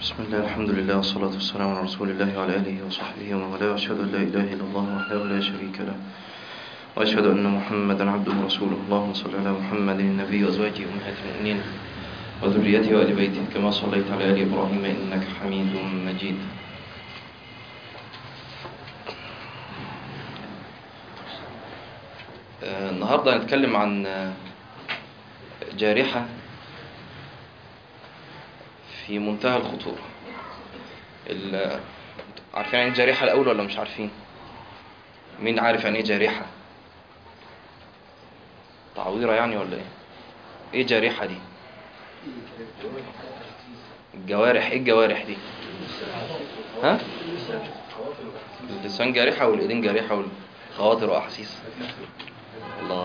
بسم الله الحمد لله والصلاة والسلام على رسول الله وعلى آله وصحبه ومن والاه وأشهد أن لا إله إلا الله وحده لا شريك له وأشهد أن محمدا عبده ورسوله اللهم صل على محمد النبي وأزواجه أمهات المؤمنين وذريته وآل بيته كما صليت على آل إبراهيم إنك حميد مجيد آه، النهاردة هنتكلم عن آه، جارحة في منتهى الخطورة ال- عارفين يعني إيه جارحة الأول ولا مش عارفين مين عارف يعني ايه جارحة تعويرة يعني ولا ايه ايه جارحة دي الجوارح ايه الجوارح دي ها اللسان جارحة والايدين جارحة والخواطر واحاسيس الله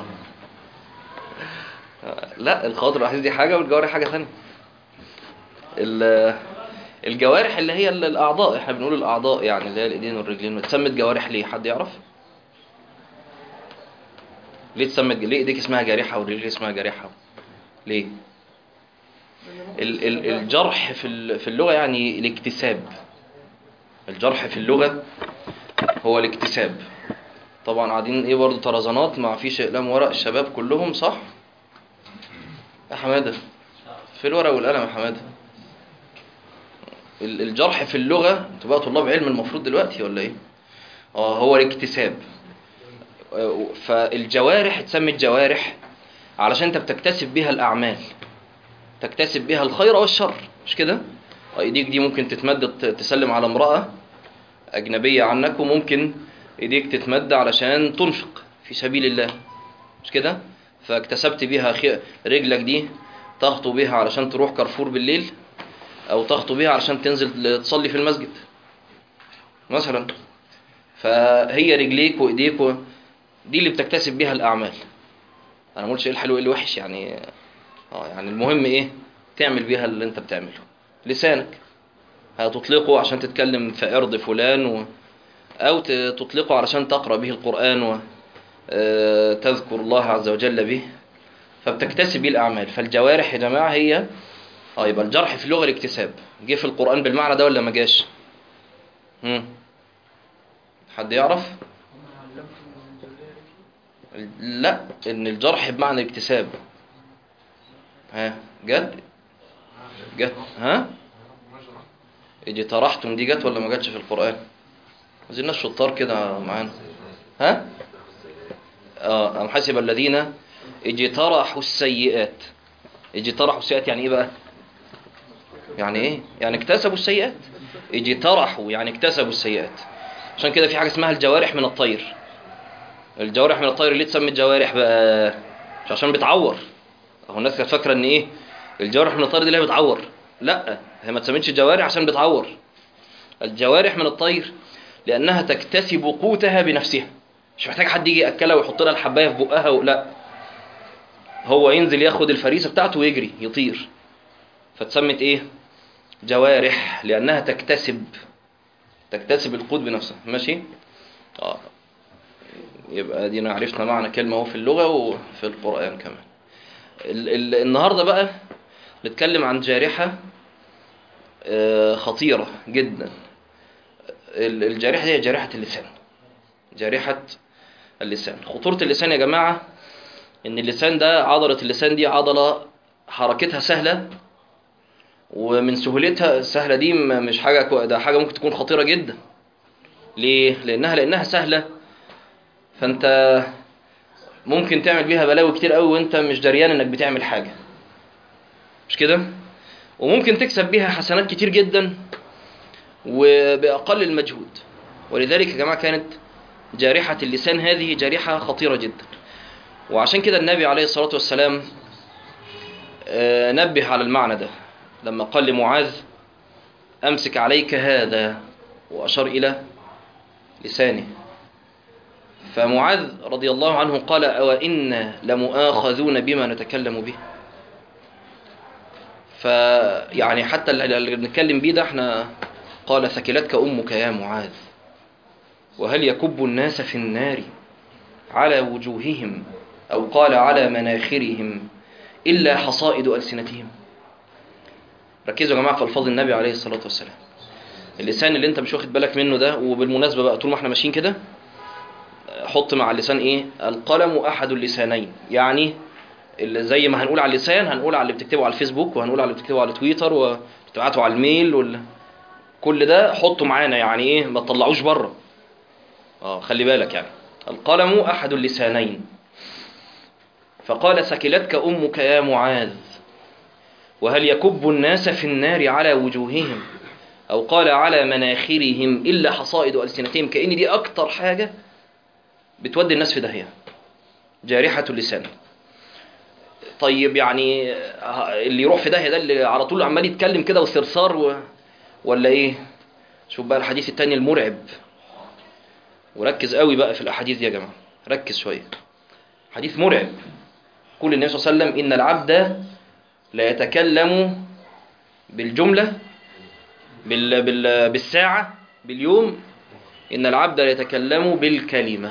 لا الخواطر والاحاسيس دي حاجة والجوارح حاجة ثانية ال- الجوارح اللي هي ال- الاعضاء احنا بنقول الاعضاء يعني اللي هي الايدين والرجلين اتسمت جوارح ليه حد يعرف ليه اتسمت ليه ايديك اسمها جارحه والرجل اسمها جارحه ليه ال ال الجرح في ال- في اللغه يعني الاكتساب الجرح في اللغه هو الاكتساب طبعا قاعدين ايه برضه طرزانات ما فيش اقلام ورق الشباب كلهم صح يا حماده في الورق والقلم يا حماده ال- الجرح في اللغة انتوا بقى طلاب علم المفروض دلوقتي ولا ايه اه هو الاكتساب آه، فالجوارح اتسمت جوارح علشان انت بتكتسب بيها الاعمال تكتسب بيها الخير والشر مش كده آه، ايديك دي ممكن تتمد ت- تسلم على امرأة اجنبية عنك وممكن ايديك تتمد علشان تنفق في سبيل الله مش كده فاكتسبت بيها خي... رجلك دي تخطو بيها علشان تروح كارفور بالليل او تخطو بيها علشان تنزل تصلي في المسجد مثلا فهي رجليك وايديك و... دي اللي بتكتسب بيها الاعمال انا ما قلتش ايه الحلو وايه الوحش يعني اه يعني المهم ايه تعمل بيها اللي انت بتعمله لسانك هتطلقه عشان تتكلم في عرض فلان و... او ت- تطلقه علشان تقرا به القران و آه، تذكر الله عز وجل به فبتكتسب بيه الاعمال فالجوارح يا جماعه هي اه يبقى الجرح في اللغة الاكتساب جه في القرآن بالمعنى ده ولا ما جاش مم. حد يعرف لا ان الجرح بمعنى الاكتساب ها جت جت ها اجي طرحتم دي جت ولا ما جاتش في القرآن عايزين ناس شطار كده معانا ها اه ام حسب الذين اجترحوا السيئات اجترحوا السيئات يعني ايه بقى يعني ايه يعني اكتسبوا السيئات اجترحوا يعني اكتسبوا السيئات عشان كده في حاجه اسمها الجوارح من الطير الجوارح من الطير ليه اتسمت جوارح بقى مش عشان بتعور اهو الناس كانت فاكره ان ايه الجوارح من الطير دي اللي هي بتعور لا هي ما اتسمتش جوارح عشان بتعور الجوارح من الطير لانها تكتسب قوتها بنفسها مش محتاج حد يجي ياكلها ويحط لها الحبايه في بقها و... لا هو ينزل ياخد الفريسه بتاعته ويجري يطير فتسمت ايه جوارح لانها تكتسب تكتسب القوت بنفسها ماشي اه يبقى دينا عرفنا معنى كلمة اهو في اللغة وفي القرآن كمان ال ال النهاردة بقى نتكلم عن جارحة آه، خطيرة جدا ال- الجارحة دي هي جارحة اللسان جارحة اللسان خطورة اللسان يا جماعة ان اللسان ده عضلة اللسان دي عضلة حركتها سهلة ومن سهولتها السهلة دي م- مش حاجة كو- ده حاجة ممكن تكون خطيرة جدا ليه؟ لأنها لأنها سهلة فأنت ممكن تعمل بيها بلاوي كتير قوي وأنت مش دريان إنك بتعمل حاجة مش كده؟ وممكن تكسب بيها حسنات كتير جدا وبأقل المجهود ولذلك يا جماعة كانت جارحة اللسان هذه جارحة خطيرة جدا وعشان كده النبي عليه الصلاة والسلام آه، نبه على المعنى ده لما قال لمعاذ أمسك عليك هذا وأشار إلى لسانه فمعاذ رضي الله عنه قال أو إن لمؤاخذون بما نتكلم به فيعني حتى اللي بنتكلم بيه ده احنا قال ثكلتك أمك يا معاذ وهل يكب الناس في النار على وجوههم أو قال على مناخرهم إلا حصائد ألسنتهم ركزوا يا جماعة في ألفاظ النبي عليه الصلاة والسلام اللسان اللي انت مش واخد بالك منه ده وبالمناسبة بقى طول ما احنا ماشيين كده حط مع اللسان ايه القلم احد اللسانين يعني اللي زي ما هنقول على اللسان هنقول على اللي بتكتبه على الفيسبوك وهنقول على اللي بتكتبه على تويتر وبتبعته على الميل وال... كل ده حطه معانا يعني ايه ما تطلعوش بره اه خلي بالك يعني القلم احد اللسانين فقال سكلتك امك يا معاذ وهل يكب الناس في النار على وجوههم أو قال على مناخرهم إلا حصائد ألسنتهم كأن دي أكتر حاجة بتودي الناس في داهية جارحة اللسان طيب يعني اللي يروح في داهية ده اللي على طول عمال يتكلم كده وصرصار و... ولا إيه شوف بقى الحديث التاني المرعب وركز قوي بقى في الأحاديث دي يا جماعة ركز شوية حديث مرعب قول النبي صلى الله عليه وسلم إن العبد لا يتكلم بالجملة بال بال بالساعة باليوم إن العبد لا يتكلم بالكلمة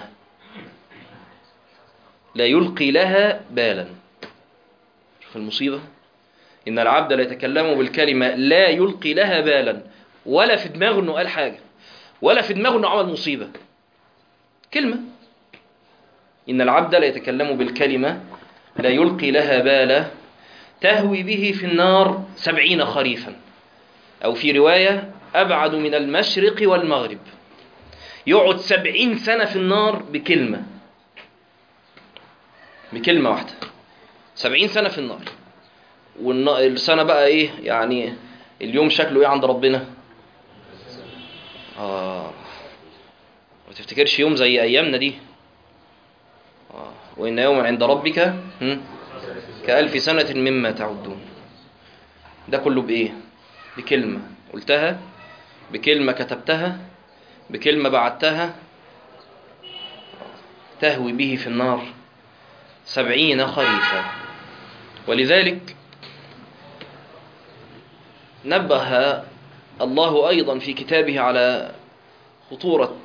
لا يلقي لها بالا شوف المصيبة إن العبد لا يتكلم بالكلمة لا يلقي لها بالا ولا في دماغه إنه قال حاجة ولا في دماغه إنه عمل مصيبة كلمة إن العبد لا يتكلم بالكلمة لا يلقي لها بالا تهوي به في النار سبعين خريفا أو في رواية أبعد من المشرق والمغرب يقعد سبعين سنة في النار بكلمة بكلمة واحدة سبعين سنة في النار والسنة بقى إيه يعني اليوم شكله إيه عند ربنا آه ما تفتكرش يوم زي أيامنا دي آه. وإن يوما عند ربك هم؟ كألف سنة مما تعدون ده كله بإيه بكلمة قلتها بكلمة كتبتها بكلمة بعتها تهوي به في النار سبعين خريفا ولذلك نبه الله أيضا في كتابه على خطورة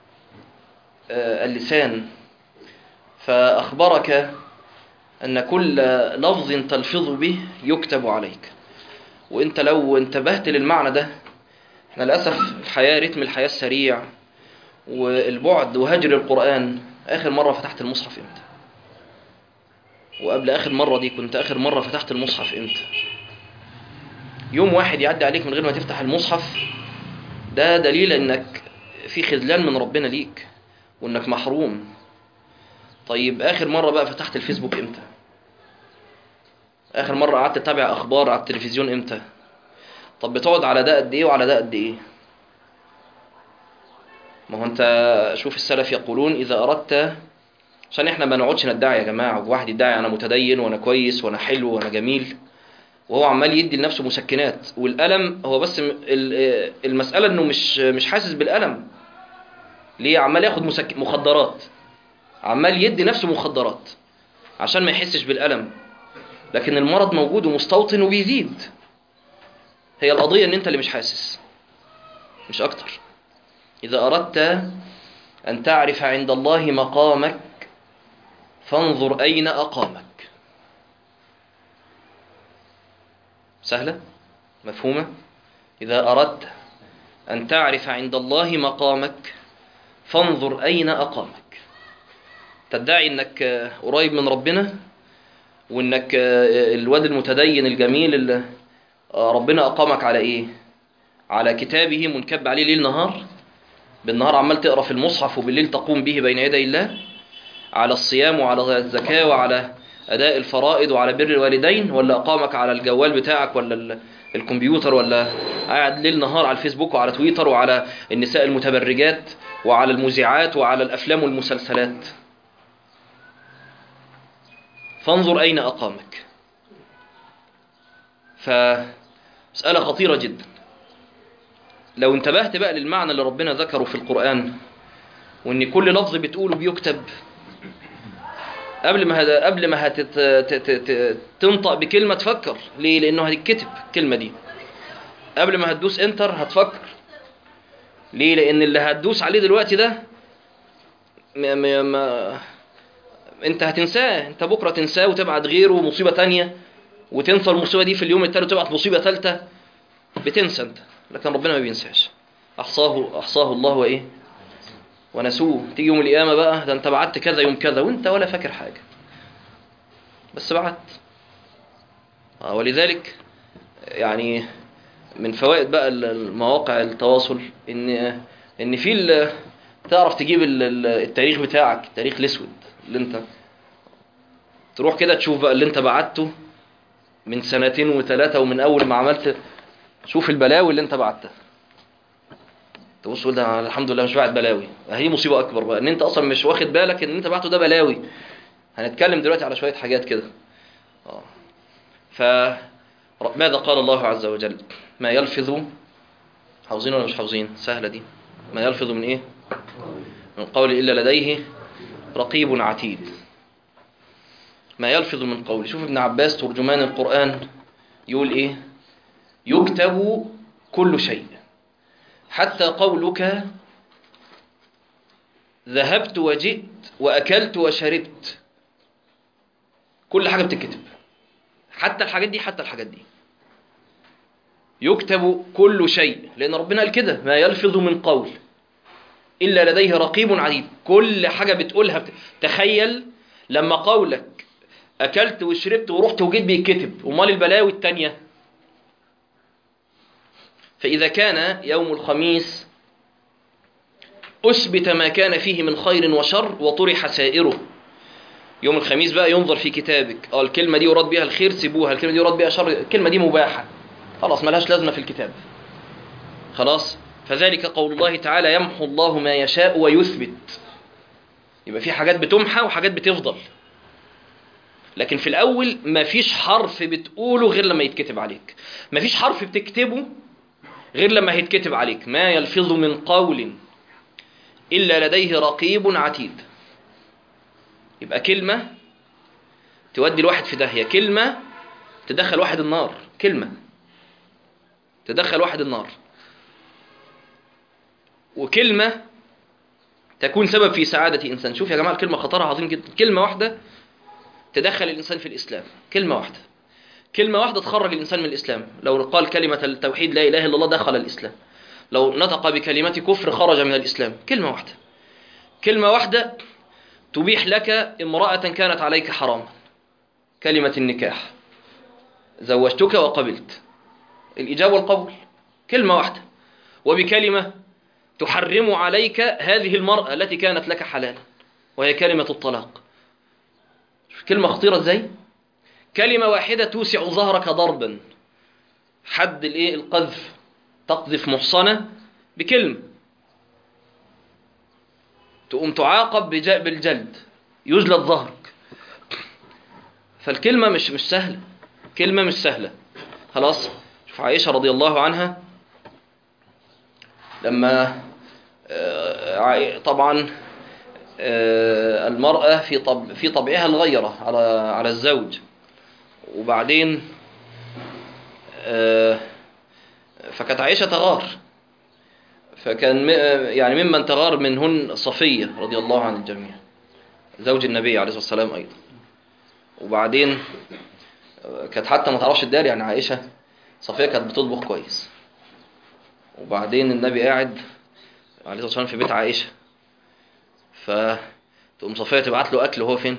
اللسان فأخبرك أن كل لفظ تلفظ به يكتب عليك وانت لو انتبهت للمعنى ده احنا للأسف الحياة رتم الحياة السريع والبعد وهجر القرآن آخر مرة فتحت المصحف امتى وقبل آخر مرة دي كنت آخر مرة فتحت المصحف امتى يوم واحد يعدي عليك من غير ما تفتح المصحف ده دليل انك في خذلان من ربنا ليك وانك محروم طيب آخر مرة بقى فتحت الفيسبوك امتى آخر مرة قعدت تتابع أخبار على التلفزيون إمتى؟ طب بتقعد على ده قد إيه وعلى ده قد إيه؟ ما هو أنت شوف السلف يقولون إذا أردت عشان إحنا ما نقعدش ندعي يا جماعة واحد يدعي أنا متدين وأنا كويس وأنا حلو وأنا جميل وهو عمال يدي لنفسه مسكنات والألم هو بس المسألة إنه مش مش حاسس بالألم ليه عمال ياخد مسك... مخدرات عمال يدي نفسه مخدرات عشان ما يحسش بالألم لكن المرض موجود ومستوطن وبيزيد هي القضية ان انت اللي مش حاسس مش اكتر اذا اردت ان تعرف عند الله مقامك فانظر اين اقامك سهلة مفهومة اذا اردت ان تعرف عند الله مقامك فانظر اين اقامك تدعي انك قريب من ربنا وانك الواد المتدين الجميل اللي ربنا اقامك على ايه على كتابه منكب عليه ليل نهار بالنهار عمال تقرا في المصحف وبالليل تقوم به بين يدي الله على الصيام وعلى الزكاة وعلى أداء الفرائض وعلى بر الوالدين ولا أقامك على الجوال بتاعك ولا الكمبيوتر ولا قاعد ليل نهار على الفيسبوك وعلى تويتر وعلى النساء المتبرجات وعلى المذيعات وعلى الأفلام والمسلسلات فانظر أين أقامك فمسألة خطيرة جدا لو انتبهت بقى للمعنى اللي ربنا ذكره في القرآن وان كل لفظ بتقوله بيكتب قبل ما هد... قبل ما هتت... تنطق بكلمة تفكر ليه لانه هتتكتب الكلمة دي قبل ما هتدوس انتر هتفكر ليه لان اللي هتدوس عليه دلوقتي ده ما... ما... ما... انت هتنساه انت بكرة تنساه وتبعت غيره مصيبة تانية وتنسى المصيبة دي في اليوم التالي وتبعت مصيبة تالتة بتنسى انت لكن ربنا ما بينساش احصاه احصاه الله وايه ونسوه تيجي يوم القيامه بقى ده انت بعت كذا يوم كذا وانت ولا فاكر حاجه بس بعت آه، ولذلك يعني من فوائد بقى المواقع التواصل ان ان في ال- تعرف تجيب ال- ال- التاريخ بتاعك التاريخ الاسود اللي انت تروح كده تشوف بقى اللي انت بعته من سنتين وثلاثة ومن اول ما عملت شوف البلاوي اللي انت بعتها تبص تقول ده أنا الحمد لله مش بعت بلاوي هي مصيبة اكبر بقى ان انت اصلا مش واخد بالك ان انت بعته ده بلاوي هنتكلم دلوقتي على شوية حاجات كده اه ف ماذا قال الله عز وجل ما يلفظ حافظين ولا مش حافظين سهلة دي ما يلفظ من ايه من قول إلا لديه رقيب عتيد ما يلفظ من قول شوف ابن عباس ترجمان القرآن يقول ايه يكتب كل شيء حتى قولك ذهبت وجئت وأكلت وشربت كل حاجة بتكتب حتى الحاجات دي حتى الحاجات دي يكتب كل شيء لأن ربنا قال كده ما يلفظ من قول إلا لديه رقيب عتيد كل حاجة بتقولها بت... تخيل لما قولك أكلت وشربت ورحت وجيت بيتكتب ومال البلاوي التانية فإذا كان يوم الخميس أثبت ما كان فيه من خير وشر وطرح سائره يوم الخميس بقى ينظر في كتابك اه الكلمة دي يراد بها الخير سيبوها الكلمة دي يراد بها شر الكلمة دي مباحة خلاص ملهاش لازمة في الكتاب خلاص فذلك قول الله تعالى يمحو الله ما يشاء ويثبت يبقى في حاجات بتمحى وحاجات بتفضل لكن في الأول مفيش حرف بتقوله غير لما يتكتب عليك مفيش حرف بتكتبه غير لما هيتكتب عليك ما يلفظ من قول إلا لديه رقيب عتيد يبقى كلمة تودي الواحد في داهية كلمة تدخل واحد النار كلمة تدخل واحد النار وكلمة تكون سبب في سعادة إنسان شوف يا جماعة الكلمة خطرها عظيم جدا كلمة واحدة تدخل الإنسان في الإسلام كلمة واحدة كلمة واحدة تخرج الإنسان من الإسلام لو قال كلمة التوحيد لا إله إلا الله دخل الإسلام لو نطق بكلمة كفر خرج من الإسلام كلمة واحدة كلمة واحدة تبيح لك امرأة كانت عليك حراما كلمة النكاح زوجتك وقبلت الإجابة والقبول كلمة واحدة وبكلمة تحرم عليك هذه المرأة التي كانت لك حلالا وهي كلمة الطلاق كلمة خطيرة ازاي كلمة واحدة توسع ظهرك ضربا حد الايه القذف تقذف محصنة بكلمة تقوم تعاقب بج- بالجلد يجلد ظهرك فالكلمة مش مش سهلة كلمة مش سهلة خلاص شوف عائشة رضي الله عنها لما آه، عائ- طبعا آه، المرأة في طب في طبعها الغيرة على على الزوج وبعدين آه، فكانت عائشة تغار فكان م- يعني ممن تغار منهن صفية رضي الله عن الجميع زوج النبي عليه الصلاة والسلام أيضا وبعدين آه، كانت حتى ما تعرفش الدار يعني عائشة صفية كانت بتطبخ كويس وبعدين النبي قاعد عليه الصلاة والسلام في بيت عائشة فتقوم صفية تبعت له أكل وهو فين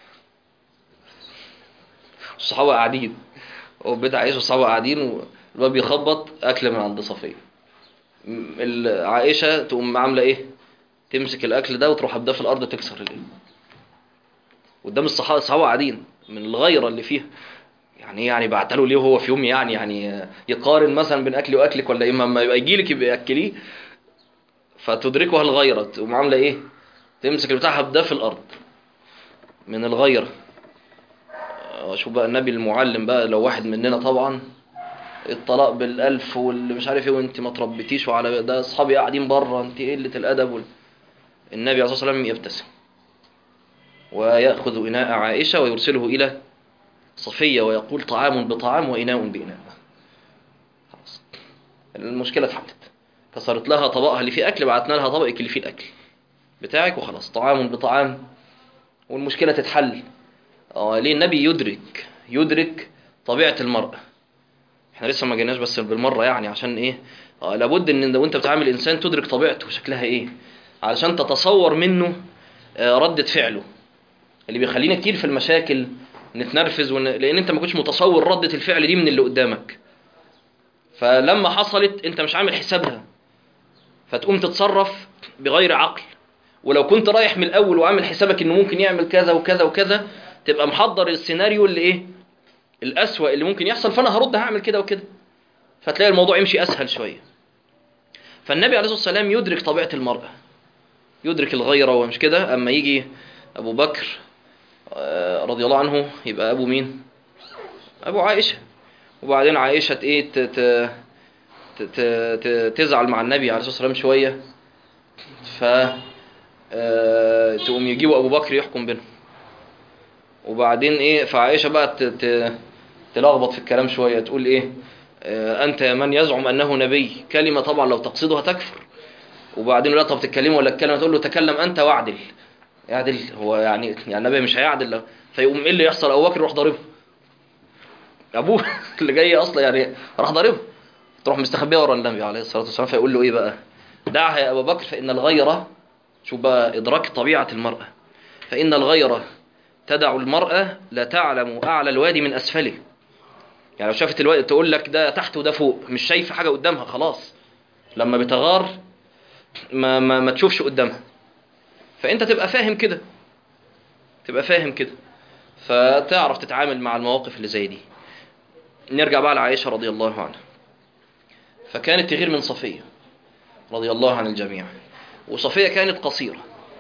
الصحابة قاعدين هو في بيت عائشة والصحابة قاعدين والباب بيخبط أكل من عند صفية م- ال- عائشة تقوم عاملة إيه تمسك الأكل ده وتروح أبدا في الأرض تكسر الإيه قدام الصحابة الصحابة قاعدين من الغيرة اللي فيها يعني إيه يعني بعتله ليه وهو في يوم يعني يعني يقارن مثلا بين أكلي وأكلك ولا إيه ما يبقى يجي لك يبقى يأكليه فتدركها الغيرة تقوم عاملة إيه تمسك البتاع ده في الأرض من الغيرة آه، شوف بقى النبي المعلم بقى لو واحد مننا طبعا الطلاق بالألف واللي مش عارف ايه وانت ما تربيتيش وعلى ده اصحابي قاعدين بره انت قلة الأدب وال... النبي عليه الصلاة والسلام يبتسم ويأخذ إناء عائشة ويرسله إلى صفية ويقول طعام بطعام وإناء بإناء خلاص المشكلة اتحلت كسرت لها طبقها اللي فيه أكل بعتنا لها طبقك اللي فيه الأكل بتاعك وخلاص طعام بطعام والمشكلة تتحل اه ليه النبي يدرك يدرك طبيعة المرأة احنا لسه ما جيناش بس بالمره يعني عشان ايه آه لابد ان لو انت بتعامل انسان تدرك طبيعته شكلها ايه علشان تتصور منه آه ردة فعله اللي بيخلينا كتير في المشاكل نتنرفز ون... لان انت ما كنتش متصور ردة الفعل دي من اللي قدامك فلما حصلت انت مش عامل حسابها فتقوم تتصرف بغير عقل ولو كنت رايح من الاول وعامل حسابك انه ممكن يعمل كذا وكذا وكذا تبقى محضر السيناريو اللي ايه الاسوأ اللي ممكن يحصل فانا هرد هعمل كده وكده فتلاقي الموضوع يمشي اسهل شويه فالنبي عليه الصلاه والسلام يدرك طبيعه المراه يدرك الغيره ومش كده اما يجي ابو بكر آه، رضي الله عنه يبقى ابو مين ابو عائشه وبعدين عائشه ايه ت- ت- ت- ت- ت- تزعل مع النبي عليه الصلاه والسلام شويه ف آه، تقوم يجيبوا ابو بكر يحكم بينهم وبعدين ايه فعائشه بقى ت- ت- تلخبط في الكلام شويه تقول ايه آه، انت يا من يزعم انه نبي كلمه طبعا لو تقصدها تكفر وبعدين لا طب تتكلمه ولا الكلمه تقول له تكلم انت واعدل يعدل هو يعني يعني النبي مش هيعدل لو- فيقوم ايه اللي يحصل ابو بكر يروح ضاربه ابوه اللي جاي اصلا يعني راح ضاربه تروح مستخبيه ورا النبي عليه الصلاه والسلام فيقول له ايه بقى دعها يا ابا بكر فان الغيره شوف بقى ادراك طبيعه المراه فان الغيره تدع المراه لا تعلم اعلى الوادي من اسفله يعني لو شافت الوادي تقول لك ده تحت وده فوق مش شايفه حاجه قدامها خلاص لما بتغار ما ما, ما تشوفش قدامها فانت تبقى فاهم كده تبقى فاهم كده فتعرف تتعامل مع المواقف اللي زي دي نرجع بقى لعائشه رضي الله عنها فكانت تغير من صفيه رضي الله عن الجميع وصفيه كانت قصيره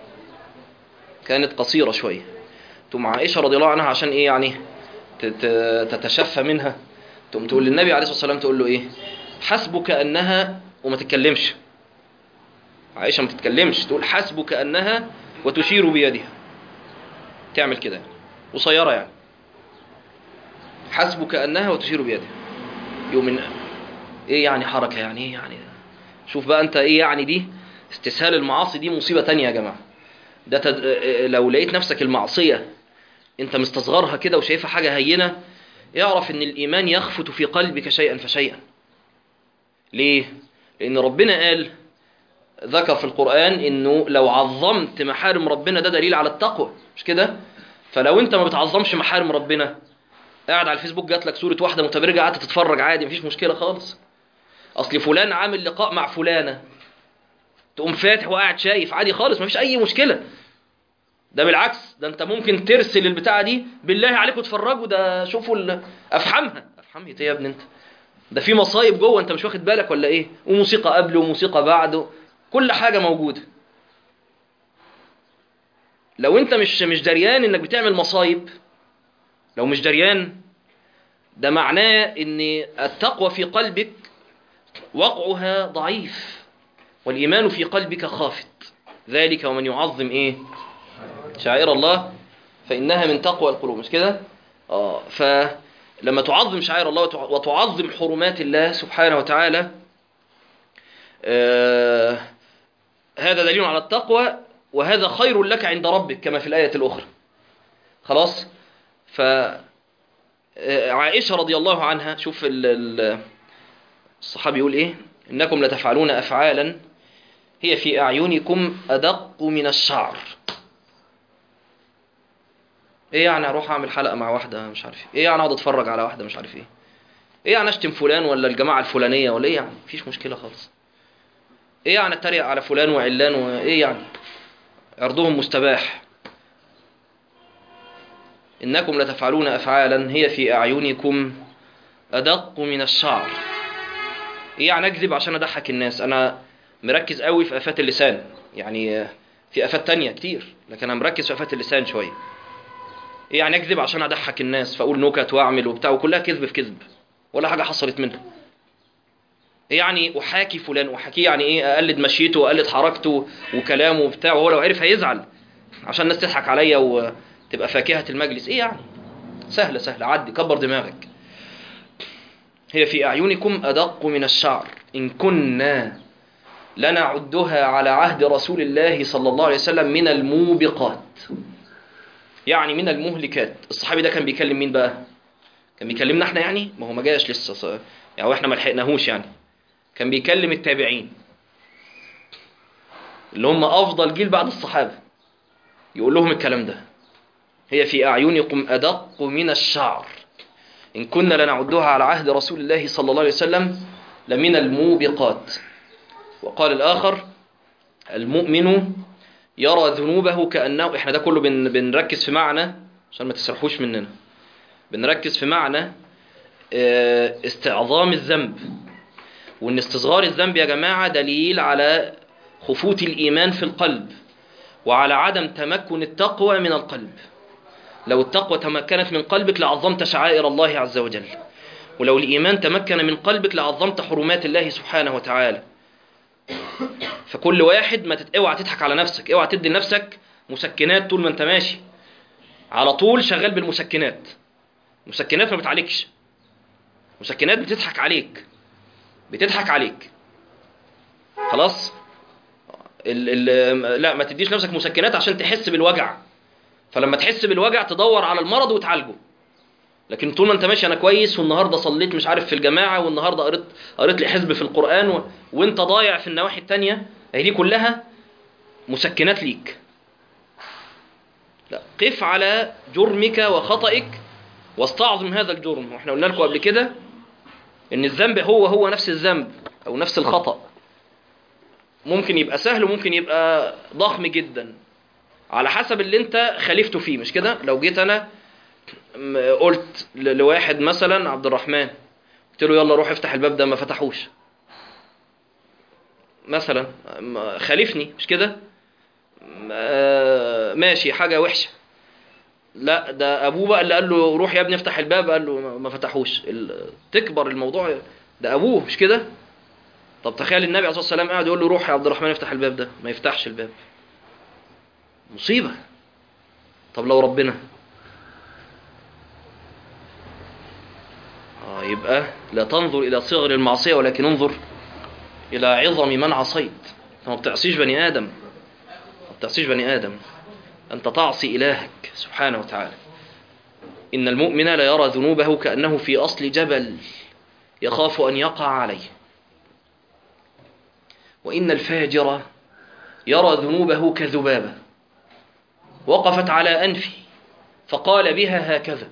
كانت قصيره شويه تقوم عائشه رضي الله عنها عشان ايه يعني ت- ت- تتشفى منها تقوم تقول للنبي عليه الصلاه والسلام تقول له ايه حسبك انها وما تتكلمش عائشه ما تتكلمش تقول حسبك انها وتشير بيدها تعمل كده يعني قصيره يعني حسبك انها وتشير بيدها يوم من ايه يعني حركه يعني ايه يعني شوف بقى انت ايه يعني دي استسهال المعاصي دي مصيبه تانية يا جماعه ده تد... لو لقيت نفسك المعصيه انت مستصغرها كده وشايفها حاجه هينه اعرف ان الايمان يخفت في قلبك شيئا فشيئا ليه لان ربنا قال ذكر في القرآن انه لو عظمت محارم ربنا ده دليل على التقوى مش كده فلو انت ما بتعظمش محارم ربنا قاعد على الفيسبوك جات لك صورة واحدة متبرجة قعدت تتفرج عادي مفيش مشكلة خالص اصل فلان عامل لقاء مع فلانة تقوم فاتح وقاعد شايف عادي خالص مفيش اي مشكلة ده بالعكس ده انت ممكن ترسل البتاعة دي بالله عليكم اتفرجوا ده شوفوا ال- افحمها افحمها ايه يا ابني انت ده في مصايب جوه انت مش واخد بالك ولا ايه وموسيقى قبله وموسيقى بعده كل حاجة موجودة لو انت مش مش دريان انك بتعمل مصايب لو مش دريان ده معناه ان التقوى في قلبك وقعها ضعيف والايمان في قلبك خافت ذلك ومن يعظم ايه شعائر الله فانها من تقوى القلوب مش كده اه فلما تعظم شعائر الله وتع- وتعظم حرمات الله سبحانه وتعالى آه هذا دليل على التقوى وهذا خير لك عند ربك كما في الآية الأخرى خلاص ف آه، عائشة رضي الله عنها شوف ال- ال- الصحابي يقول إيه إنكم لتفعلون أفعالا هي في أعينكم أدق من الشعر إيه يعني أروح أعمل حلقة مع واحدة مش عارف إيه إيه يعني أقعد أتفرج على واحدة مش عارف إيه إيه يعني أشتم فلان ولا الجماعة الفلانية ولا إيه يعني مفيش مشكلة خالص ايه يعني اتريق على فلان وعلان وايه يعني عرضهم مستباح انكم لتفعلون افعالا هي في اعينكم ادق من الشعر ايه يعني اكذب عشان اضحك الناس انا مركز قوي في افات اللسان يعني في افات تانية كتير لكن انا مركز في افات اللسان شويه ايه يعني اكذب عشان اضحك الناس فاقول نكت واعمل وبتاع وكلها كذب في كذب ولا حاجه حصلت منها إيه يعني احاكي فلان احاكيه يعني ايه اقلد مشيته واقلد حركته وكلامه وبتاع وهو لو عرف هيزعل عشان الناس تضحك عليا وتبقى فاكهه المجلس ايه يعني سهله سهله عدي كبر دماغك هي في اعينكم ادق من الشعر ان كنا لنعدها على عهد رسول الله صلى الله عليه وسلم من الموبقات يعني من المهلكات الصحابي ده كان بيكلم مين بقى كان بيكلمنا احنا يعني ما هو ما جاش لسه ص- يعني واحنا ما لحقناهوش يعني كان بيكلم التابعين اللي هم افضل جيل بعد الصحابه يقول لهم الكلام ده هي في اعينكم ادق من الشعر ان كنا لنعدها على عهد رسول الله صلى الله عليه وسلم لمن الموبقات وقال الاخر المؤمن يرى ذنوبه كانه احنا ده كله بن... بنركز في معنى عشان ما تسرحوش مننا بنركز في معنى آه، استعظام الذنب وان استصغار الذنب يا جماعة دليل على خفوت الإيمان في القلب وعلى عدم تمكن التقوى من القلب لو التقوى تمكنت من قلبك لعظمت شعائر الله عز وجل ولو الإيمان تمكن من قلبك لعظمت حرمات الله سبحانه وتعالى فكل واحد ما تت... اوعى تضحك على نفسك اوعى تدي لنفسك مسكنات طول ما انت ماشي على طول شغال بالمسكنات مسكنات ما بتعالجش مسكنات بتضحك عليك بتضحك عليك خلاص ال ال لا ما تديش نفسك مسكنات عشان تحس بالوجع فلما تحس بالوجع تدور على المرض وتعالجه لكن طول ما انت ماشي انا كويس والنهارده صليت مش عارف في الجماعه والنهارده قريت قريت لي حزب في القران و... وانت ضايع في النواحي التانية هي دي كلها مسكنات ليك لا قف على جرمك وخطئك واستعظم هذا الجرم واحنا قلنا لكم قبل كده ان الذنب هو هو نفس الذنب او نفس الخطأ ممكن يبقى سهل وممكن يبقى ضخم جدا على حسب اللي انت خالفته فيه مش كده لو جيت انا م- قلت ل- لواحد مثلا عبد الرحمن قلت له يلا روح افتح الباب ده ما فتحوش مثلا م- خالفني مش كده م- آه، ماشي حاجة وحشة لا ده ابوه بقى اللي قال له روح يا ابني افتح الباب قال له ما- ما فتحوش ال- تكبر الموضوع ده ابوه مش كده طب تخيل النبي عليه الصلاه والسلام قاعد يقول له روح يا عبد الرحمن افتح الباب ده ما يفتحش الباب مصيبه طب لو ربنا اه يبقى لا تنظر الى صغر المعصيه ولكن انظر الى عظم من عصيت انت ما بتعصيش بني ادم ما بتعصيش بني ادم انت تعصي الهك سبحانه وتعالى ان المؤمن لا يرى ذنوبه كانه في اصل جبل يخاف ان يقع عليه وإن الفاجر يرى ذنوبه كذبابة وقفت على أنفه فقال بها هكذا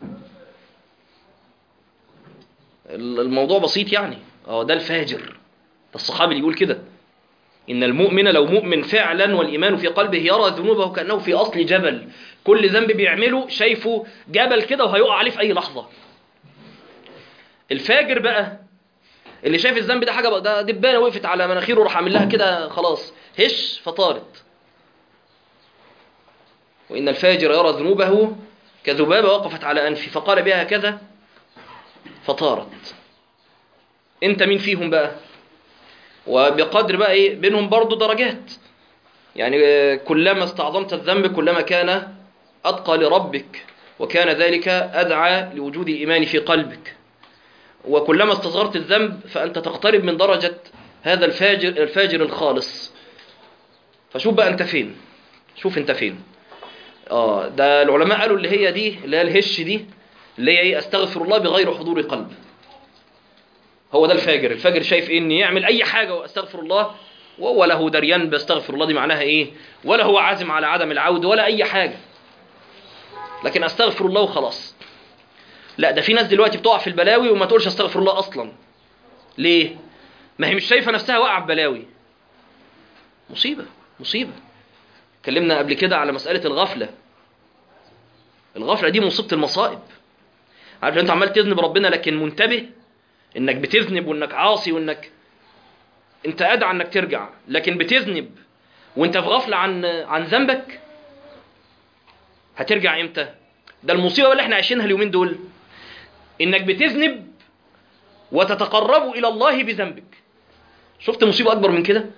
الموضوع بسيط يعني اه ده الفاجر ده الصحابي اللي يقول كده إن المؤمن لو مؤمن فعلا والإيمان في قلبه يرى ذنوبه كأنه في أصل جبل كل ذنب بيعمله شايفه جبل كده وهيقع عليه في أي لحظة الفاجر بقى اللي شايف الذنب ده حاجه بقى ده دبانه وقفت على مناخيره وراح عامل لها كده خلاص هش فطارت وان الفاجر يرى ذنوبه كذبابه وقفت على انفه فقال بها كذا فطارت انت مين فيهم بقى وبقدر بقى ايه بينهم برضو درجات يعني آه، كلما استعظمت الذنب كلما كان اتقى لربك وكان ذلك ادعى لوجود الايمان في قلبك وكلما استصغرت الذنب فأنت تقترب من درجة هذا الفاجر الفاجر الخالص فشوف بقى أنت فين شوف أنت فين آه ده العلماء قالوا اللي هي دي اللي هي الهش دي اللي هي إيه أستغفر الله بغير حضور قلب هو ده الفاجر الفاجر شايف إيه إن يعمل أي حاجة وأستغفر الله ولا هو دريان باستغفر الله دي معناها إيه ولا هو عازم على عدم العود ولا أي حاجة لكن أستغفر الله وخلاص لا ده في ناس دلوقتي بتقع في البلاوي وما تقولش استغفر الله اصلا ليه ما هي مش شايفه نفسها واقعه في بلاوي مصيبه مصيبه اتكلمنا قبل كده على مساله الغفله الغفله دي مصيبه المصائب عارف انت عمال تذنب ربنا لكن منتبه انك بتذنب وانك عاصي وانك انت ادعى انك ترجع لكن بتذنب وانت في غفله عن عن ذنبك هترجع امتى ده المصيبه اللي احنا عايشينها اليومين دول انك بتذنب وتتقرب الى الله بذنبك شفت مصيبه اكبر من كده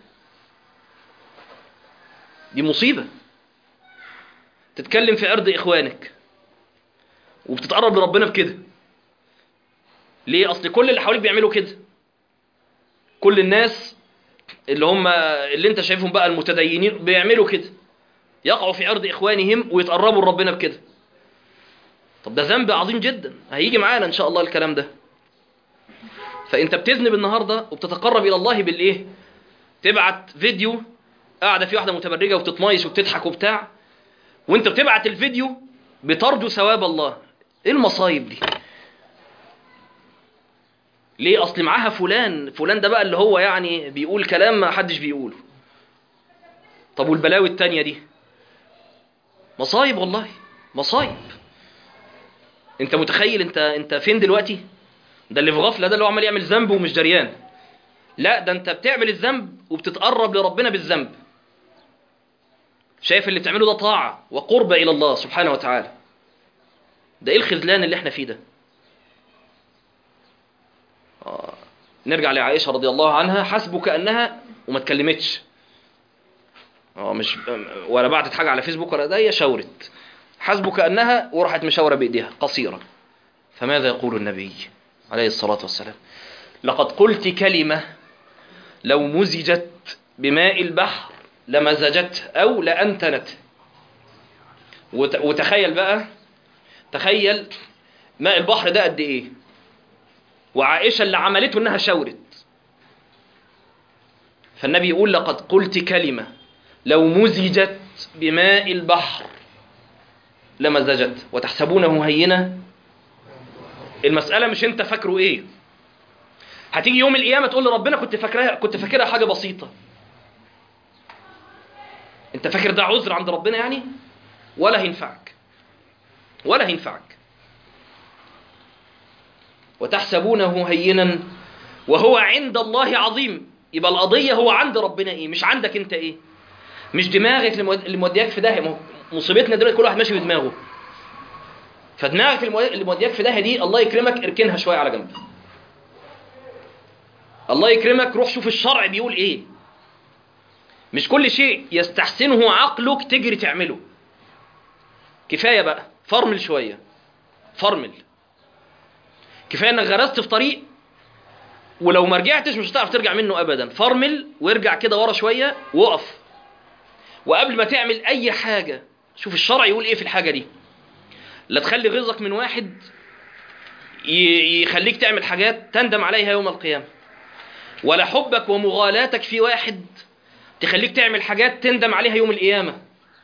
دي مصيبه تتكلم في عرض اخوانك وبتتقرب لربنا بكده ليه اصل كل اللي حواليك بيعملوا كده كل الناس اللي هم اللي انت شايفهم بقى المتدينين بيعملوا كده يقعوا في عرض اخوانهم ويتقربوا لربنا بكده طب ده ذنب عظيم جدا هيجي معانا ان شاء الله الكلام ده فانت بتذنب النهارده وبتتقرب الى الله بالايه تبعت فيديو قاعده في واحده متبرجه وبتتمايس وبتضحك وبتاع وانت بتبعت الفيديو بترجو ثواب الله ايه المصايب دي ليه اصل معاها فلان فلان ده بقى اللي هو يعني بيقول كلام ما حدش بيقوله طب والبلاوي التانية دي مصايب والله مصايب انت متخيل انت انت فين دلوقتي ده اللي في غفله ده اللي هو عمال يعمل ذنب ومش دريان لا ده انت بتعمل الذنب وبتتقرب لربنا بالذنب شايف اللي بتعمله ده طاعه وقرب الى الله سبحانه وتعالى ده ايه الخذلان اللي احنا فيه ده آه. نرجع لعائشه رضي الله عنها حسبك انها وما اتكلمتش اه مش ولا بعتت حاجه على فيسبوك ولا ده هي شاورت حسبك انها وراحت مشاوره بايديها قصيره فماذا يقول النبي عليه الصلاه والسلام لقد قلت كلمه لو مزجت بماء البحر لمزجته او لانتنته وت- وتخيل بقى تخيل ماء البحر ده قد ايه وعائشه اللي عملته انها شاورت فالنبي يقول لقد قلت كلمه لو مزجت بماء البحر لمزجت وتحسبونه هينة المسألة مش انت فاكره ايه هتيجي يوم القيامة تقول لربنا كنت فاكرها كنت فاكرها حاجة بسيطة انت فاكر ده عذر عند ربنا يعني ولا هينفعك ولا هينفعك وتحسبونه هينا وهو عند الله عظيم يبقى القضية هو عند ربنا ايه مش عندك انت ايه مش دماغك اللي مود- اللي مودياك في داهيه ما هو مصيبتنا دلوقتي كل واحد ماشي بدماغه فدماغك اللي مو- اللي مودياك في داهيه دي الله يكرمك اركنها شويه على جنب الله يكرمك روح شوف الشرع بيقول ايه مش كل شيء يستحسنه عقلك تجري تعمله كفايه بقى فرمل شويه فرمل كفايه انك غرست في طريق ولو ما رجعتش مش هتعرف ترجع منه ابدا فرمل وارجع كده ورا شويه وقف وقبل ما تعمل اي حاجه شوف الشرع يقول ايه في الحاجه دي لا تخلي غيظك من واحد ي- يخليك تعمل حاجات تندم عليها يوم القيامه ولا حبك ومغالاتك في واحد تخليك تعمل حاجات تندم عليها يوم القيامه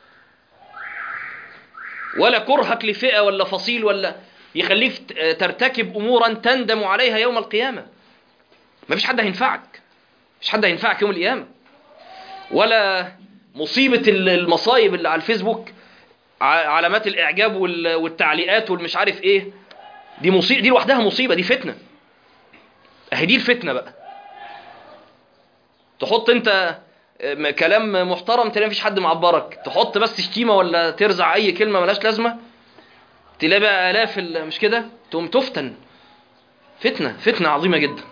ولا كرهك لفئه ولا فصيل ولا يخليك ت- ترتكب امورا تندم عليها يوم القيامه مفيش حد هينفعك مفيش حد هينفعك يوم القيامه ولا مصيبة ال- المصايب اللي على الفيسبوك ع- علامات الإعجاب وال- والتعليقات والمش عارف إيه دي مصيبة دي لوحدها مصيبة دي فتنة أهي دي الفتنة بقى تحط أنت م- كلام محترم تلاقي مفيش حد معبرك تحط بس شتيمة ولا ترزع أي كلمة ملهاش لازمة تلاقي بقى آلاف ال- مش كده تقوم تفتن فتنة فتنة عظيمة جدا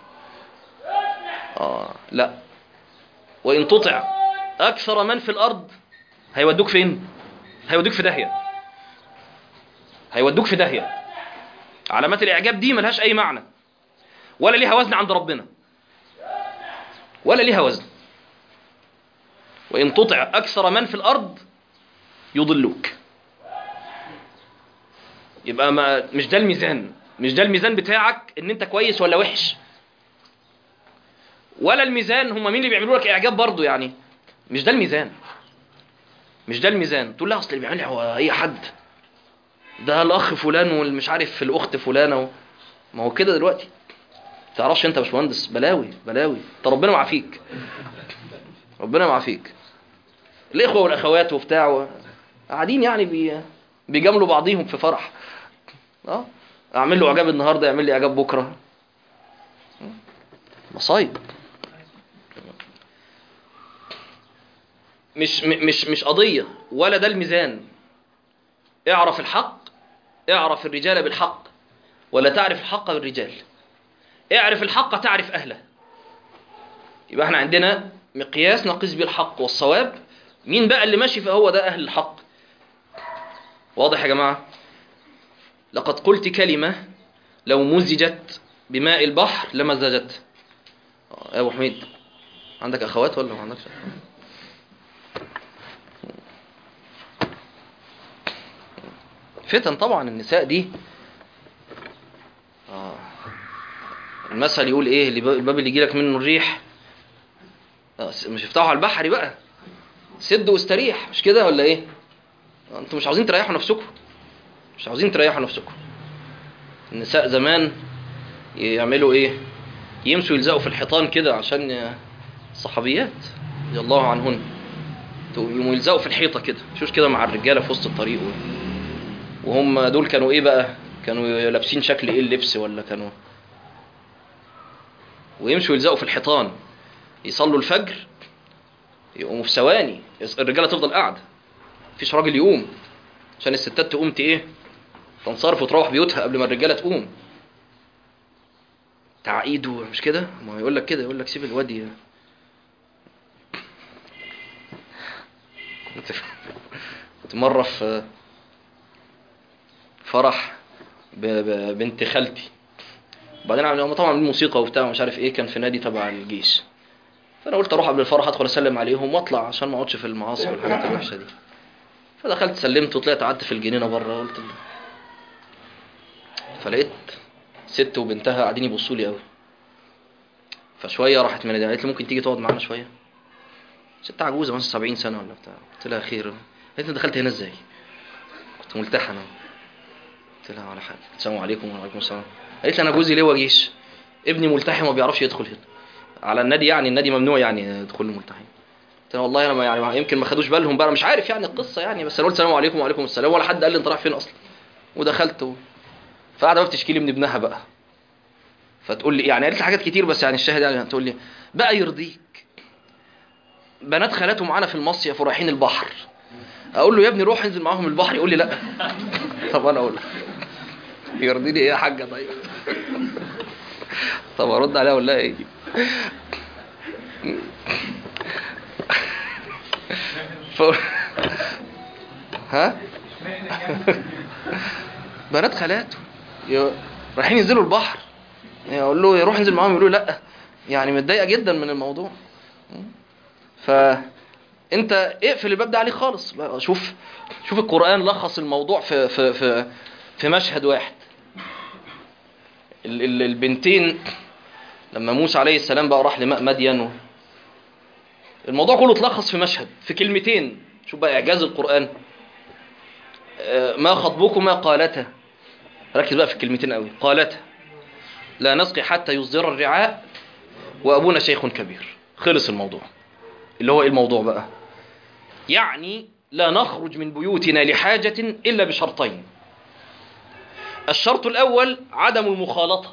آه لا وإن تطع أكثر من في الأرض هيودوك فين؟ هيودوك في داهية هيودوك في داهية علامات الإعجاب دي ملهاش أي معنى ولا ليها وزن عند ربنا ولا ليها وزن وإن تطع أكثر من في الأرض يضلوك يبقى ما مش ده الميزان مش ده الميزان بتاعك ان انت كويس ولا وحش ولا الميزان هم مين اللي بيعملوا لك اعجاب برضو يعني مش ده الميزان مش ده الميزان تقول لا اصل اللي بيعملها هو اي حد ده الاخ فلان والمش عارف الاخت فلانه و... ما هو كده دلوقتي تعرفش انت يا باشمهندس بلاوي بلاوي انت ربنا معافيك ربنا معافيك الاخوه والاخوات وبتاع و... قاعدين يعني بي... بيجاملوا بعضيهم في فرح اه اعمل له اعجاب النهارده يعمل لي اعجاب بكره مصايب مش م- مش مش قضيه ولا ده الميزان اعرف الحق اعرف الرجال بالحق ولا تعرف الحق بالرجال اعرف الحق تعرف اهله يبقى احنا عندنا مقياس نقيس به الحق والصواب مين بقى اللي ماشي فهو ده اهل الحق واضح يا جماعه لقد قلت كلمه لو مزجت بماء البحر لمزجت آه، يا ابو حميد عندك اخوات ولا ما عندكش فتن طبعا النساء دي آه. المثل يقول ايه اللي ب- الباب اللي يجيلك منه الريح آه، س- مش افتحوا على البحر بقى سد واستريح مش كده ولا ايه آه، انتوا مش عاوزين تريحوا نفسكم مش عاوزين تريحوا نفسكم النساء زمان يعملوا ايه يمشوا يلزقوا في الحيطان كده عشان ي- الصحابيات رضي الله عنهن يقوموا يلزقوا في الحيطه كده شوش كده مع الرجاله في وسط الطريق و... وهم دول كانوا ايه بقى كانوا لابسين شكل ايه اللبس ولا كانوا ويمشوا يلزقوا في الحيطان يصلوا الفجر يقوموا في ثواني الرجاله تفضل قاعده مفيش راجل يقوم عشان الستات تقوم ت- ايه تنصرف وتروح بيوتها قبل ما الرجاله تقوم تعقيد مش كده ما يقول لك كده يقول لك سيب الوادي كنت كنت مره في فرح ب- ب- بنت خالتي بعدين عملوا هم طبعا عاملين موسيقى وبتاع ومش عارف ايه كان في نادي تبع الجيش فانا قلت اروح قبل الفرح ادخل اسلم عليهم واطلع عشان ما اقعدش في المعاصي والحاجات الوحشه دي فدخلت سلمت وطلعت قعدت في الجنينه بره قلت له فلقيت ست وبنتها قاعدين يبصوا لي قوي فشويه راحت من قالت لي ممكن تيجي تقعد معانا شويه ست عجوزه مثلا 70 سنه ولا بتاع قلت لها خير قالت لي دخلت هنا ازاي كنت ملتحن أهو. قلت لها ولا حاجه السلام عليكم وعليكم السلام قالت لي انا جوزي لواء جيش ابني ملتحي وما بيعرفش يدخل هنا على النادي يعني النادي ممنوع يعني دخول الملتحين قلت لها والله انا ما يعني ما- يمكن ما خدوش بالهم بقى مش عارف يعني القصه يعني بس انا قلت السلام عليكم وعليكم السلام ولا حد قال لي انت رايح فين اصلا ودخلت و... فقاعده بقى بتشكي لي من ابنها بقى فتقول لي يعني قالت لي حاجات كتير بس يعني الشاهد يعني تقول لي بقى يرضيك بنات خالاته معانا في المصيف ورايحين البحر اقول له يا ابني روح انزل معاهم البحر يقول لي لا طب انا اقول له يرضيني ايه يا حاجه طيب طب ارد عليها اقول لها ايه ف... ها بنات خالاته ي- رايحين ينزلوا البحر يقول له يروح ينزل معاهم يقولوا لا يعني متضايقه جدا من الموضوع فانت اقفل الباب ده عليك خالص بقى شوف شوف القران لخص الموضوع في في في في مشهد واحد ال- ال- البنتين لما موسى عليه السلام بقى راح لماء مدين و- الموضوع كله اتلخص في مشهد في كلمتين شوف بقى اعجاز القران آه، ما خطبكما قالتا ركز بقى في الكلمتين قوي قالتا لا نسقي حتى يصدر الرعاء وابونا شيخ كبير خلص الموضوع اللي هو ايه الموضوع بقى يعني لا نخرج من بيوتنا لحاجة إلا بشرطين الشرط الأول عدم المخالطة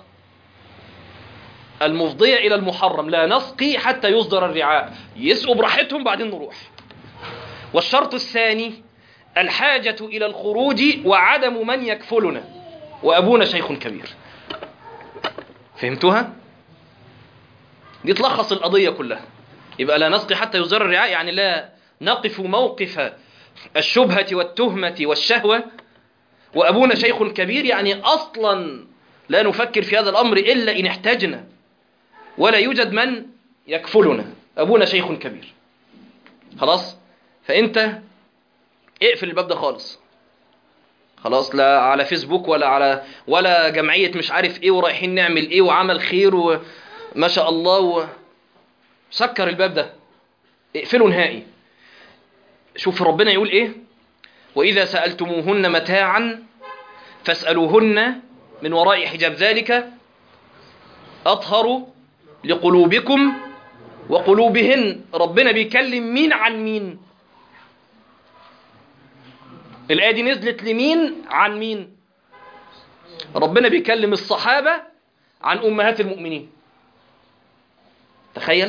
المفضية إلى المحرم لا نسقي حتى يصدر الرعاء يسقوا براحتهم بعدين نروح والشرط الثاني الحاجة إلى الخروج وعدم من يكفلنا وأبونا شيخ كبير فهمتوها؟ دي تلخص القضية كلها يبقى لا نسقي حتى يصدر الرعاء يعني لا نقف موقف الشبهة والتهمة والشهوة وأبونا شيخ كبير يعني أصلا لا نفكر في هذا الأمر إلا إن احتجنا ولا يوجد من يكفلنا أبونا شيخ كبير خلاص فأنت اقفل الباب ده خالص خلاص لا على فيسبوك ولا على ولا جمعية مش عارف ايه ورايحين نعمل ايه وعمل خير وما شاء الله و... سكر الباب ده اقفله نهائي شوف ربنا يقول ايه واذا سالتموهن متاعا فاسالوهن من وراء حجاب ذلك اطهر لقلوبكم وقلوبهن ربنا بيكلم مين عن مين الايه دي نزلت لمين عن مين ربنا بيكلم الصحابه عن امهات المؤمنين تخيل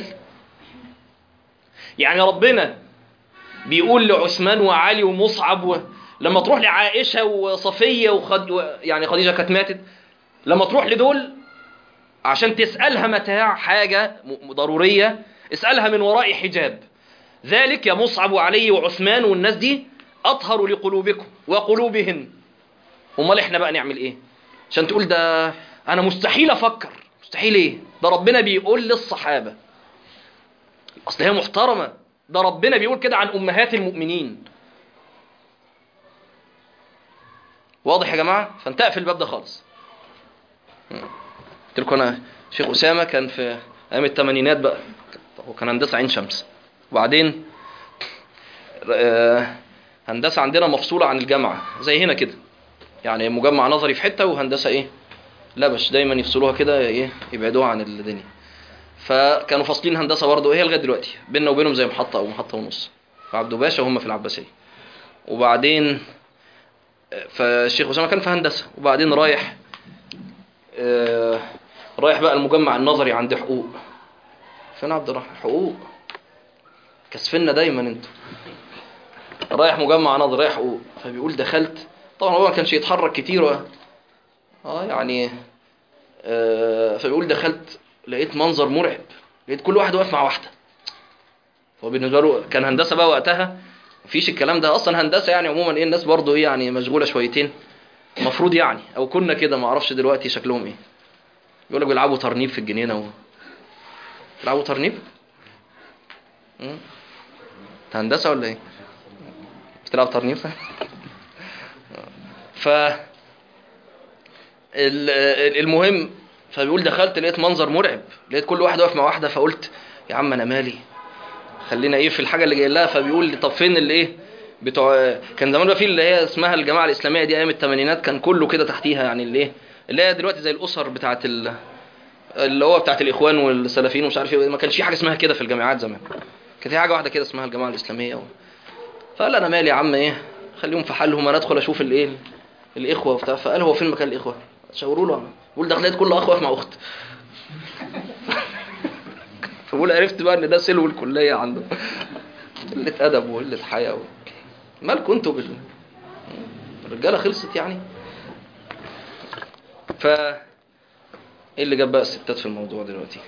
يعني ربنا بيقول لعثمان وعلي ومصعب و... لما تروح لعائشة وصفية وخد... و... يعني خديجة كانت ماتت لما تروح لدول عشان تسألها متاع حاجة م... ضرورية اسألها من وراء حجاب ذلك يا مصعب وعلي وعثمان والناس دي أطهر لقلوبكم وقلوبهن امال احنا بقى نعمل ايه عشان تقول ده انا مستحيل افكر مستحيل ايه ده ربنا بيقول للصحابة اصل هي محترمة ده ربنا بيقول كده عن امهات المؤمنين واضح يا جماعة فانت اقفل الباب ده خالص قلت لكم انا شيخ أسامة كان في أيام الثمانينات بقى هو كان هندسة عين شمس وبعدين آه، هندسة عندنا مفصولة عن الجامعة زي هنا كده يعني مجمع نظري في حتة وهندسة إيه لبش دايما يفصلوها كده إيه يبعدوها عن الدنيا فكانوا فاصلين هندسة برضه إيه لغاية دلوقتي بيننا وبينهم زي محطة أو محطة ونص فعبدو باشا وهم في العباسية وبعدين آه، فالشيخ أسامة كان في هندسة وبعدين رايح آه، رايح بقى المجمع النظري عند حقوق فين عبد الرحمن حقوق كسفنا دايما انتوا رايح مجمع نظري رايح حقوق فبيقول دخلت طبعا هو ما كانش يتحرك كتير و- اه يعني آه فبيقول دخلت لقيت منظر مرعب لقيت كل واحد واقف مع واحده هو بالنسبه له كان هندسه بقى وقتها مفيش الكلام ده اصلا هندسه يعني عموما ايه الناس برضو ايه يعني مشغوله شويتين المفروض يعني او كنا كده ما اعرفش دلوقتي شكلهم ايه يقول لك بيلعبوا ترنيب في الجنينه و... بيلعبوا ترنيب مم. انت هندسه ولا ايه بتلعب ترنيب ف ال- ال- المهم فبيقول دخلت لقيت منظر مرعب لقيت كل واحد واقف مع واحده فقلت يا عم انا مالي خلينا ايه في الحاجه اللي جاي لها فبيقول لي طب فين اللي ايه بتوع كان زمان بقى في اللي هي اسمها الجماعه الاسلاميه دي ايام الثمانينات كان كله كده تحتيها يعني اللي ايه اللي هي دلوقتي زي الاسر بتاعت ال... اللي هو بتاعت الاخوان والسلفيين ومش عارف ايه ما كانش في حاجه اسمها كده في الجامعات زمان كانت في حاجه واحده كده اسمها الجماعه الاسلاميه و... فقال انا مالي يا عم ايه خليهم في حالهم انا ادخل اشوف الايه الاخوه وبتاع فقال هو فين مكان الاخوه شاوروا له بقول ده لقيت كل اخ واقف مع اخت فبقول عرفت بقى ان ده سلو الكليه عنده قله ادب وقله حياه و... مالكم انتوا بال الرجاله خلصت يعني ف ايه اللي جاب بقى الستات في الموضوع دلوقتي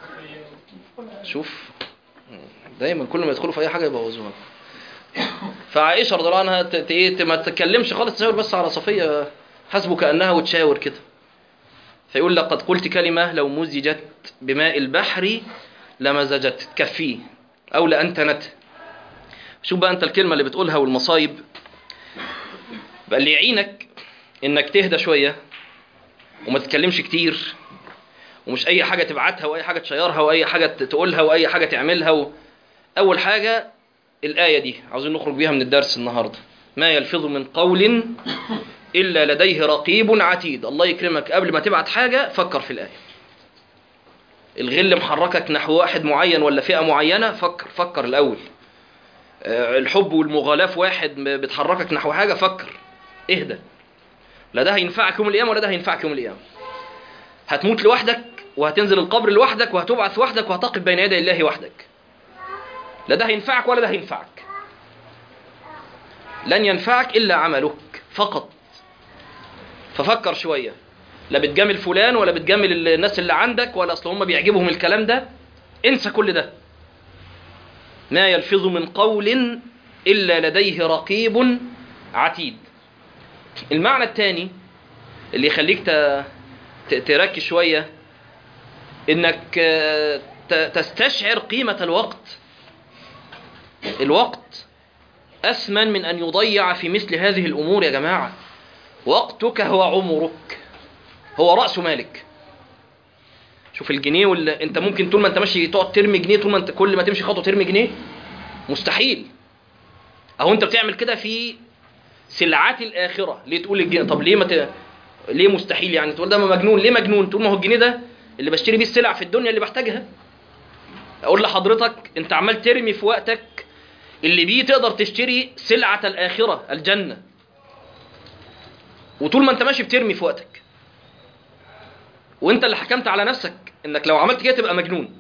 شوف دايما كل ما يدخلوا في اي حاجه يبوظوها فعائشه رضي الله عنها ت- ت- ايه ت- ما تتكلمش خالص تشاور بس على صفيه حسبه كانها وتشاور كده فيقول لقد قلت كلمه لو مزجت بماء البحر لمزجت تكفيه او لانتنت شوف بقى انت الكلمه اللي بتقولها والمصايب بقى اللي يعينك انك تهدى شويه وما تتكلمش كتير ومش اي حاجه تبعتها واي حاجه تشيرها واي حاجه تقولها واي حاجه تعملها و... اول حاجه الايه دي عاوزين نخرج بيها من الدرس النهارده ما يلفظ من قول الا لديه رقيب عتيد الله يكرمك قبل ما تبعت حاجه فكر في الايه الغل محركك نحو واحد معين ولا فئه معينه فكر فكر الاول آه، الحب والمغالاة في واحد م- بتحركك نحو حاجه فكر اهدى لا ده هينفعك يوم القيامه ولا ده هينفعك يوم القيامه هتموت لوحدك وهتنزل القبر لوحدك وهتبعث وحدك وهتقف بين يدي الله وحدك لا ده هينفعك ولا ده هينفعك لن ينفعك إلا عملك فقط ففكر شوية لا بتجامل فلان ولا بتجامل الناس اللي عندك ولا أصل هم بيعجبهم الكلام ده انسى كل ده ما يلفظ من قول إلا لديه رقيب عتيد المعنى الثاني اللي يخليك ت- ت- تركز شوية انك آه، ت- تستشعر قيمة الوقت الوقت أثمن من أن يضيع في مثل هذه الأمور يا جماعة وقتك هو عمرك هو رأس مالك شوف الجنيه ولا انت ممكن طول ما انت ماشي تقعد ترمي جنيه طول ما انت كل ما تمشي خطوه ترمي جنيه مستحيل اهو انت بتعمل كده في سلعات الاخره ليه تقول الجنيه طب ليه ما ت... ليه مستحيل يعني تقول ده ما مجنون ليه مجنون تقول ما هو الجنيه ده اللي بشتري بيه السلع في الدنيا اللي بحتاجها اقول لحضرتك انت عمال ترمي في وقتك اللي بيه تقدر تشتري سلعة الآخرة الجنة وطول ما انت ماشي بترمي في وقتك وانت اللي حكمت على نفسك انك لو عملت كده تبقى مجنون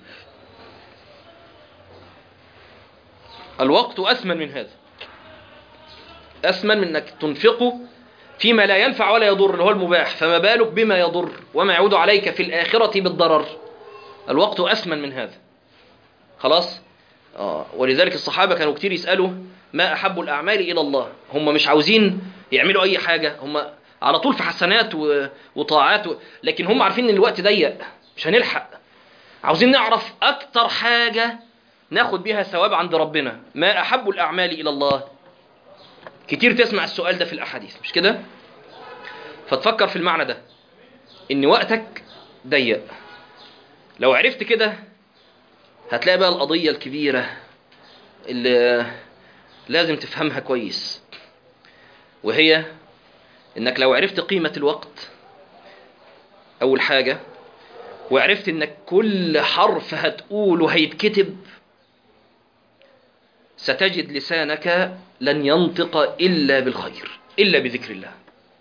الوقت أثمن من هذا أثمن من انك تنفقه فيما لا ينفع ولا يضر اللي هو المباح فما بالك بما يضر وما يعود عليك في الآخرة بالضرر الوقت أثمن من هذا خلاص آه ولذلك الصحابة كانوا كتير يسألوا ما أحب الأعمال إلى الله هم مش عاوزين يعملوا أي حاجة هم على طول في حسنات و- وطاعات و... لكن هم عارفين إن الوقت ضيق مش هنلحق عاوزين نعرف أكتر حاجة ناخد بيها ثواب عند ربنا ما أحب الأعمال إلى الله كتير تسمع السؤال ده في الأحاديث مش كده فتفكر في المعنى ده إن وقتك ضيق لو عرفت كده هتلاقي بقى القضية الكبيرة اللي لازم تفهمها كويس وهي انك لو عرفت قيمة الوقت اول حاجة وعرفت انك كل حرف هتقوله هيتكتب ستجد لسانك لن ينطق الا بالخير الا بذكر الله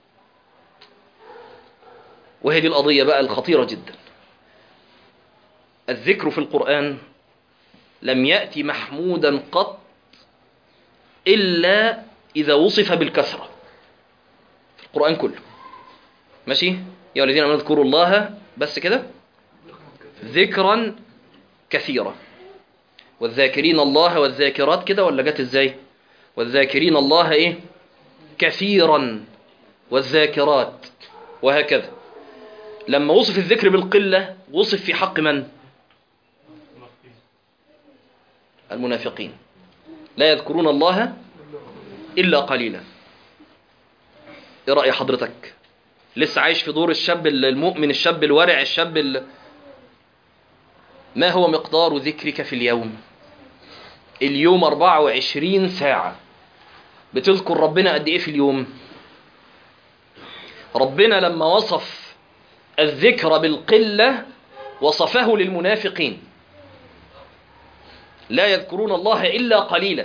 وهي دي القضية بقى الخطيرة جدا الذكر في القرآن لم يأتي محمودا قط إلا إذا وصف بالكثرة في القرآن كله ماشي يا الذين آمنوا اذكروا الله بس كده ذكرا كثيرا والذاكرين الله والذاكرات كده ولا جت ازاي والذاكرين الله ايه كثيرا والذاكرات وهكذا لما وصف الذكر بالقلة وصف في حق من المنافقين لا يذكرون الله إلا قليلا ايه رأي حضرتك لسه عايش في دور الشاب المؤمن الشاب الورع الشاب ال... ما هو مقدار ذكرك في اليوم اليوم 24 ساعة بتذكر ربنا قد ايه في اليوم ربنا لما وصف الذكر بالقلة وصفه للمنافقين لا يذكرون الله إلا قليلا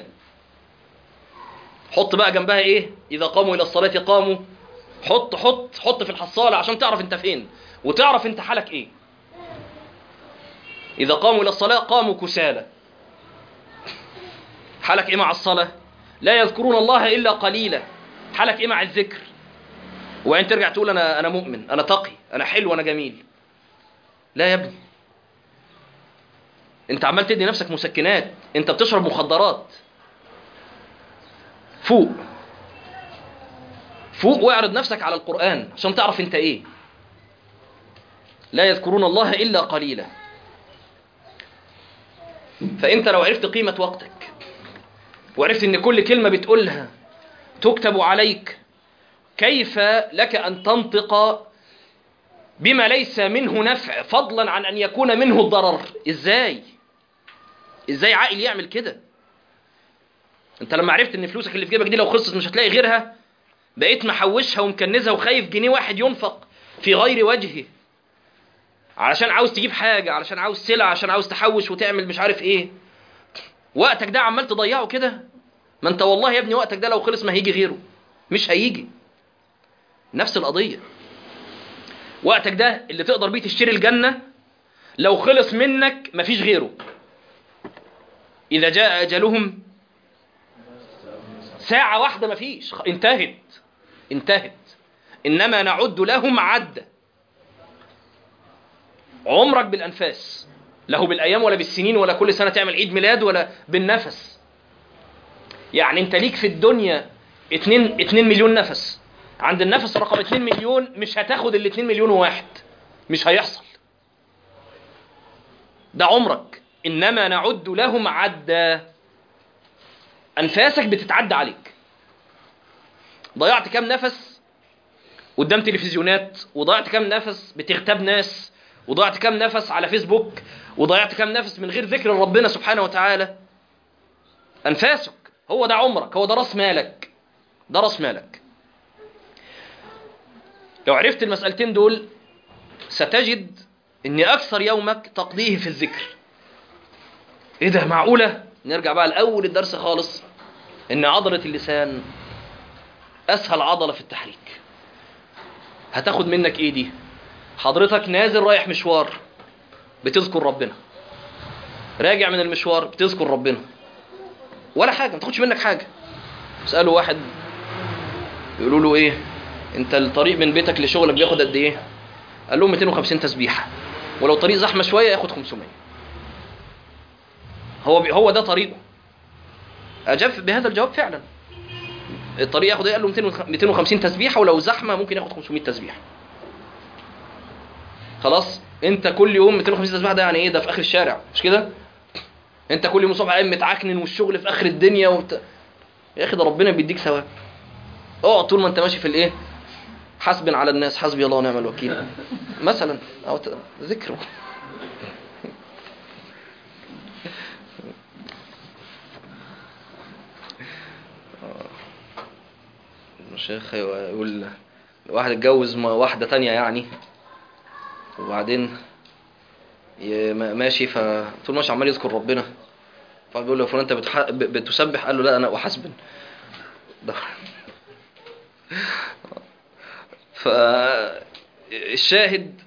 حط بقى جنبها ايه اذا قاموا الى الصلاة قاموا حط حط حط في الحصالة عشان تعرف انت فين وتعرف انت حالك ايه اذا قاموا الى الصلاة قاموا كسالى حالك ايه مع الصلاة لا يذكرون الله الا قليلا حالك ايه مع الذكر وبعدين ترجع تقول انا انا مؤمن انا تقي انا حلو انا جميل لا يا ابني انت عمال تدي نفسك مسكنات انت بتشرب مخدرات فوق فوق واعرض نفسك على القرآن عشان تعرف انت ايه لا يذكرون الله إلا قليلا فانت لو عرفت قيمة وقتك وعرفت ان كل كلمة بتقولها تكتب عليك كيف لك أن تنطق بما ليس منه نفع فضلا عن أن يكون منه الضرر إزاي إزاي عاقل يعمل كده انت لما عرفت ان فلوسك اللي في جيبك دي لو خلصت مش هتلاقي غيرها بقيت محوشها ومكنزها وخايف جنيه واحد ينفق في غير وجهه علشان عاوز تجيب حاجة علشان عاوز سلع عشان عاوز تحوش وتعمل مش عارف ايه وقتك ده عمال تضيعه كده ما انت والله يا ابني وقتك ده لو خلص ما هيجي غيره مش هيجي نفس القضية وقتك ده اللي تقدر بيه تشتري الجنة لو خلص منك مفيش غيره إذا جاء أجلهم ساعة واحدة مفيش انتهت انتهت إنما نعد لهم عدة عمرك بالأنفاس له بالأيام ولا بالسنين ولا كل سنة تعمل عيد ميلاد ولا بالنفس يعني انت ليك في الدنيا 2 2 مليون نفس عند النفس رقم 2 مليون مش هتاخد ال 2 مليون واحد مش هيحصل ده عمرك انما نعد لهم عدا انفاسك بتتعدى عليك ضيعت كام نفس قدام تلفزيونات وضيعت كام نفس بتغتاب ناس وضيعت كام نفس على فيسبوك وضيعت كام نفس من غير ذكر ربنا سبحانه وتعالى انفاسك هو ده عمرك هو ده راس مالك ده راس مالك لو عرفت المسألتين دول ستجد ان اكثر يومك تقضيه في الذكر ايه ده معقولة نرجع بقى لأول الدرس خالص ان عضلة اللسان اسهل عضلة في التحريك هتاخد منك ايه دي حضرتك نازل رايح مشوار بتذكر ربنا راجع من المشوار بتذكر ربنا ولا حاجة ما تاخدش منك حاجة اسألوا واحد يقولوا له ايه انت الطريق من بيتك لشغلك بياخد قد ايه قال لهم 250 تسبيحه ولو طريق زحمه شويه ياخد 500 هو بي هو ده طريقه اجاب بهذا الجواب فعلا الطريق ياخد ايه قال له 250 تسبيحه ولو زحمه ممكن ياخد 500 تسبيحه خلاص انت كل يوم 250 تسبيحه ده يعني ايه ده في اخر الشارع مش كده انت كل يوم الصبح قايم متعكنن والشغل في اخر الدنيا وبت... يا اخي ده ربنا بيديك ثواب اقعد طول ما انت ماشي في الايه حسب على الناس حسبي الله ونعم الوكيل مثلا او ت... ذكر الشيخ يقول واحد اتجوز م- واحدة تانية يعني وبعدين ي- ما- ماشي فطول ماشي عمال يذكر ربنا فبيقول له يا فلان انت بتح- ب- بتسبح قال له لا انا احاسبن ده فالشاهد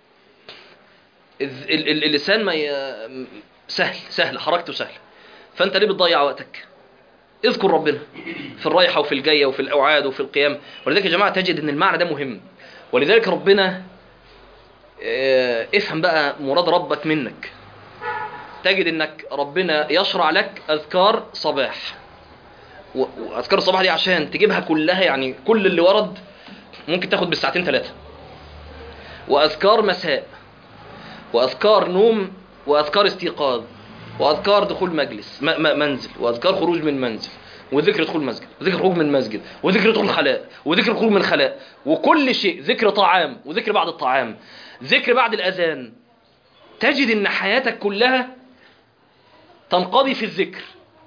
الذ- ال- ال- اللسان ما ي... سهل سهل حركته سهل فانت ليه بتضيع وقتك اذكر ربنا في الرايحة وفي الجاية وفي الأوعاد وفي القيام ولذلك يا جماعة تجد ان المعنى ده مهم ولذلك ربنا آه، افهم بقى مراد ربك منك تجد انك ربنا يشرع لك اذكار صباح و- واذكار الصباح دي عشان تجيبها كلها يعني كل اللي ورد ممكن تاخد بالساعتين ثلاثة واذكار مساء واذكار نوم واذكار استيقاظ واذكار دخول مجلس م- م- منزل واذكار خروج من منزل وذكر دخول مسجد وذكر خروج من مسجد وذكر دخول خلاء وذكر خروج من خلاء وكل شيء ذكر طعام وذكر بعد الطعام ذكر بعد الاذان تجد ان حياتك كلها تنقضي في الذكر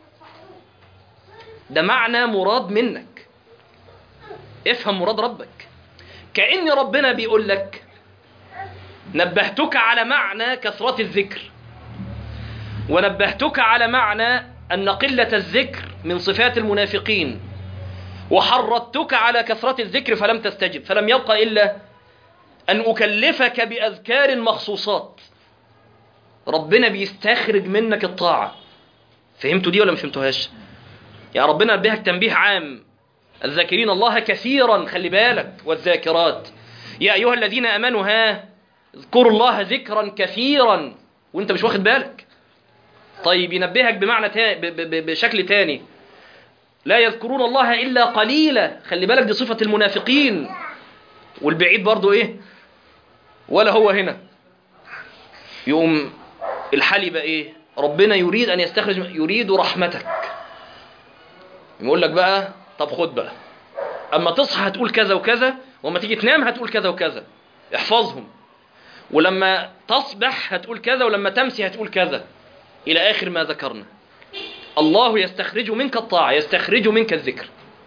ده معنى مراد منك افهم مراد ربك كأن ربنا بيقول لك نبهتك على معنى كثرة الذكر ونبهتك على معنى أن قلة الذكر من صفات المنافقين وحرضتك على كثرة الذكر فلم تستجب فلم يبقى إلا أن أكلفك بأذكار مخصوصات ربنا بيستخرج منك الطاعة فهمتوا دي ولا مش فهمتوهاش يا ربنا نبهك تنبيه عام الذاكرين الله كثيرا خلي بالك والذاكرات يا أيها الذين أمنوا ها اذكروا الله ذكرا كثيرا وانت مش واخد بالك طيب ينبهك بمعنى تا... ب... ب... ب... بشكل تاني لا يذكرون الله إلا قليلا خلي بالك دي صفة المنافقين والبعيد برضو ايه ولا هو هنا يقوم الحال يبقى ايه ربنا يريد ان يستخرج يريد رحمتك يقول لك بقى طب خد بقى اما تصحى هتقول كذا وكذا واما تيجي تنام هتقول كذا وكذا احفظهم ولما تصبح هتقول كذا ولما تمسي هتقول كذا الى اخر ما ذكرنا الله يستخرج منك الطاعة يستخرج منك الذكر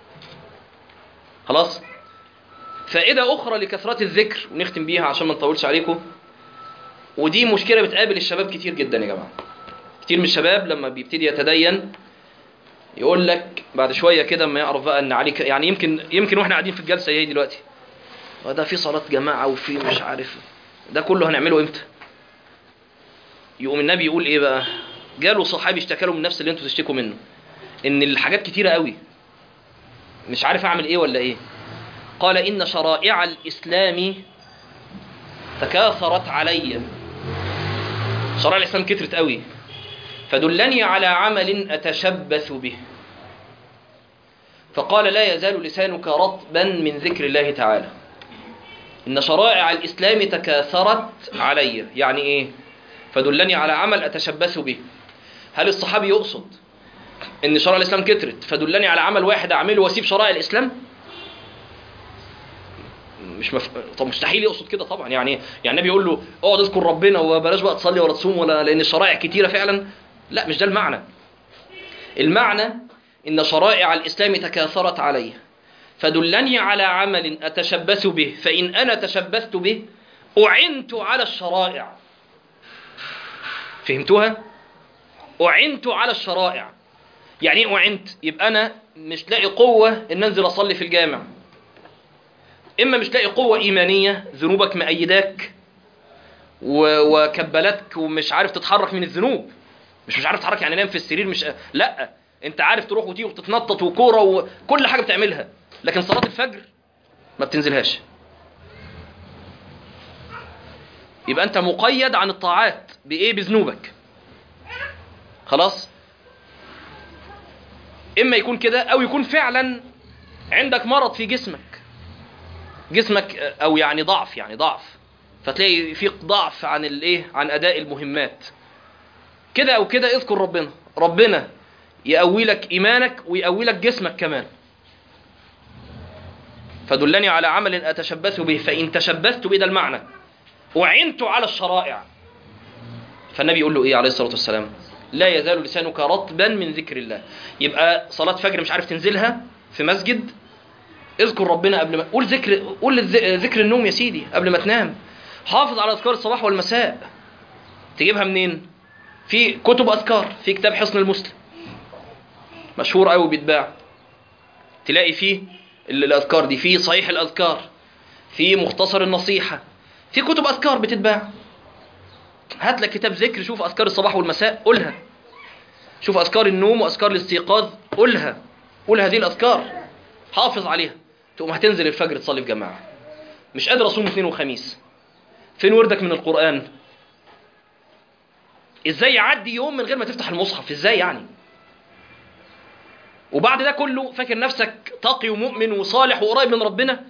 خلاص فائدة أخرى لكثرة الذكر ونختم بيها عشان ما نطولش عليكم ودي مشكلة بتقابل الشباب كتير جدا يا جماعة كتير من الشباب لما بيبتدي يتدين يقول لك بعد شوية كده ما يعرف بقى ان عليك يعني يمكن يمكن واحنا قاعدين في الجلسة ايه دلوقتي وده في صلاة جماعة وفي مش عارف ده كله هنعمله امتى يقوم النبي يقول ايه بقى جاله صحابي اشتكى له من نفس اللي انتوا تشتكوا منه ان الحاجات كتيرة قوي مش عارف اعمل ايه ولا ايه قال ان شرائع الاسلام تكاثرت علي شرائع الاسلام كترت قوي فدلني على عمل اتشبث به فقال لا يزال لسانك رطبا من ذكر الله تعالى إن شرائع الإسلام تكاثرت علي يعني إيه فدلني على عمل أتشبث به هل الصحابي يقصد إن شرائع الإسلام كترت فدلني على عمل واحد أعمله وأسيب شرائع الإسلام مش مف... طب مستحيل يقصد كده طبعا يعني يعني النبي يقول له اقعد اذكر ربنا وبلاش بقى تصلي ولا تصوم ولا لان الشرائع كتيره فعلا لا مش ده المعنى المعنى ان شرائع الاسلام تكاثرت علي فدلني على عمل اتشبث به فان انا تشبثت به اعنت على الشرائع فهمتوها اعنت على الشرائع يعني ايه اعنت يبقى انا مش لاقي قوه ان انزل اصلي في الجامع اما مش لاقي قوه ايمانيه ذنوبك مأيداك و- وكبلتك ومش عارف تتحرك من الذنوب مش مش عارف تتحرك يعني نام في السرير مش لا انت عارف تروح وتيجي وتتنطط وكوره وكل حاجه بتعملها لكن صلاه الفجر ما بتنزلهاش يبقى انت مقيد عن الطاعات بايه بذنوبك خلاص اما يكون كده او يكون فعلا عندك مرض في جسمك جسمك او يعني ضعف يعني ضعف فتلاقي في ضعف عن الايه عن اداء المهمات كده او كده اذكر ربنا ربنا يقوي لك ايمانك ويقوي لك جسمك كمان فدلني على عمل اتشبث به فان تشبثت به ده المعنى اعنت على الشرائع فالنبي يقول له ايه عليه الصلاه والسلام لا يزال لسانك رطبا من ذكر الله يبقى صلاه فجر مش عارف تنزلها في مسجد اذكر ربنا قبل ما قول ذكر قول الذ- ذكر النوم يا سيدي قبل ما تنام حافظ على اذكار الصباح والمساء تجيبها منين في كتب اذكار في كتاب حصن المسلم مشهور قوي بيتباع تلاقي فيه ال- الاذكار دي في صحيح الاذكار في مختصر النصيحه في كتب اذكار بتتباع هات لك كتاب ذكر شوف اذكار الصباح والمساء قولها شوف اذكار النوم واذكار الاستيقاظ قولها قول هذه الاذكار حافظ عليها تقوم هتنزل الفجر تصلي في جماعه مش قادر اصوم اثنين وخميس فين وردك من القران ازاي يعدي يوم من غير ما تفتح المصحف ازاي يعني وبعد ده كله فاكر نفسك تقي ومؤمن وصالح وقريب من ربنا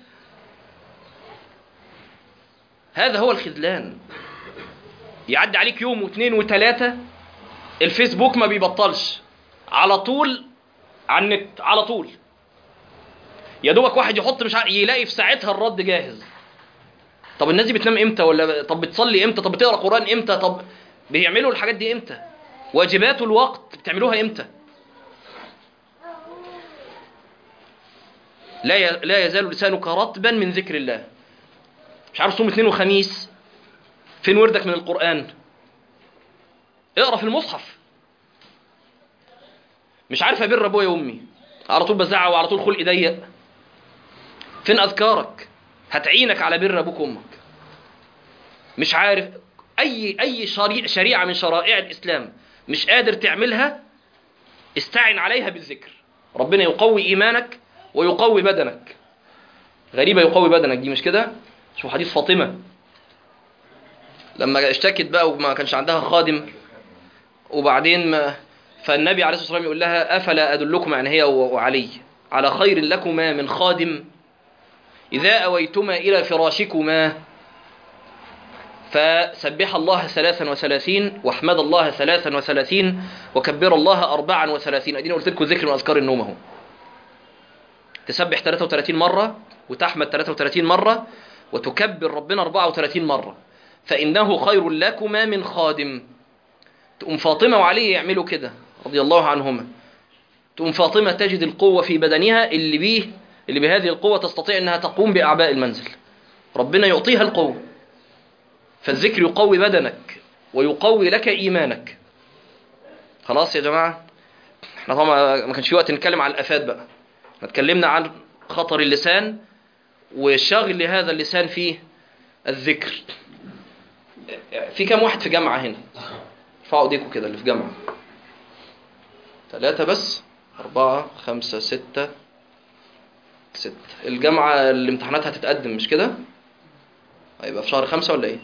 هذا هو الخذلان يعدي عليك يوم واثنين وثلاثة الفيسبوك ما بيبطلش على طول على النت على طول يا دوبك واحد يحط مش عارف يلاقي في ساعتها الرد جاهز طب الناس دي بتنام امتى ولا طب بتصلي امتى طب بتقرا قران امتى طب بيعملوا الحاجات دي امتى واجبات الوقت بتعملوها امتى لا ي... لا يزال لسانك رطبا من ذكر الله مش عارف صوم اثنين وخميس فين وردك من القرآن اقرا في المصحف مش عارف ابر ابويا وامي على طول بزعق وعلى طول خلق ضيق فين اذكارك هتعينك على بر ابوك وامك مش عارف اي اي شريعه شريعه من شرائع الاسلام مش قادر تعملها استعن عليها بالذكر ربنا يقوي ايمانك ويقوي بدنك غريبه يقوي بدنك دي مش كده شوف حديث فاطمه لما اشتكت بقى وما كانش عندها خادم وبعدين ما فالنبي عليه الصلاه والسلام يقول لها افلا ادلكم يعني هي وعلي على خير لكما من خادم اذا اويتما الى فراشكما فسبح الله ثلاثا وثلاثين واحمد الله ثلاثا وثلاثين وكبر الله أربعا وثلاثين أدينا قلت لكم ذكر من أذكار النوم اهو تسبح 33 مرة وتحمد 33 مرة وتكبر ربنا 34 مرة فإنه خير لكما من خادم تقوم فاطمة وعلي يعملوا كده رضي الله عنهما تقوم فاطمة تجد القوة في بدنها اللي بيه اللي بهذه القوة تستطيع أنها تقوم بأعباء المنزل ربنا يعطيها القوة فالذكر يقوي بدنك ويقوي لك إيمانك خلاص يا جماعة احنا طبعا ما كانش في وقت نتكلم عن الآفات بقى احنا اتكلمنا عن خطر اللسان وشغل هذا اللسان فيه الذكر في كام واحد في جامعة هنا ارفعوا ايديكم كده اللي في جامعة ثلاثة بس أربعة خمسة ستة ستة الجامعة الامتحانات هتتقدم مش كده؟ هيبقى في شهر خمسة ولا ايه؟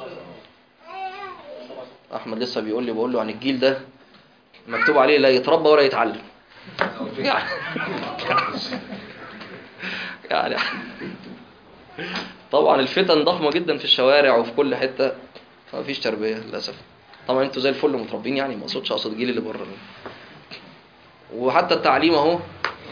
أحمد لسه بيقول لي بقول له عن الجيل ده مكتوب عليه لا يتربى ولا يتعلم يعني يعني طبعا الفتن ضخمة جدا في الشوارع وفي كل حتة فمفيش تربية للأسف طبعا انتوا زي الفل متربين يعني ما اقصدش اقصد الجيل اللي بره وحتى التعليم اهو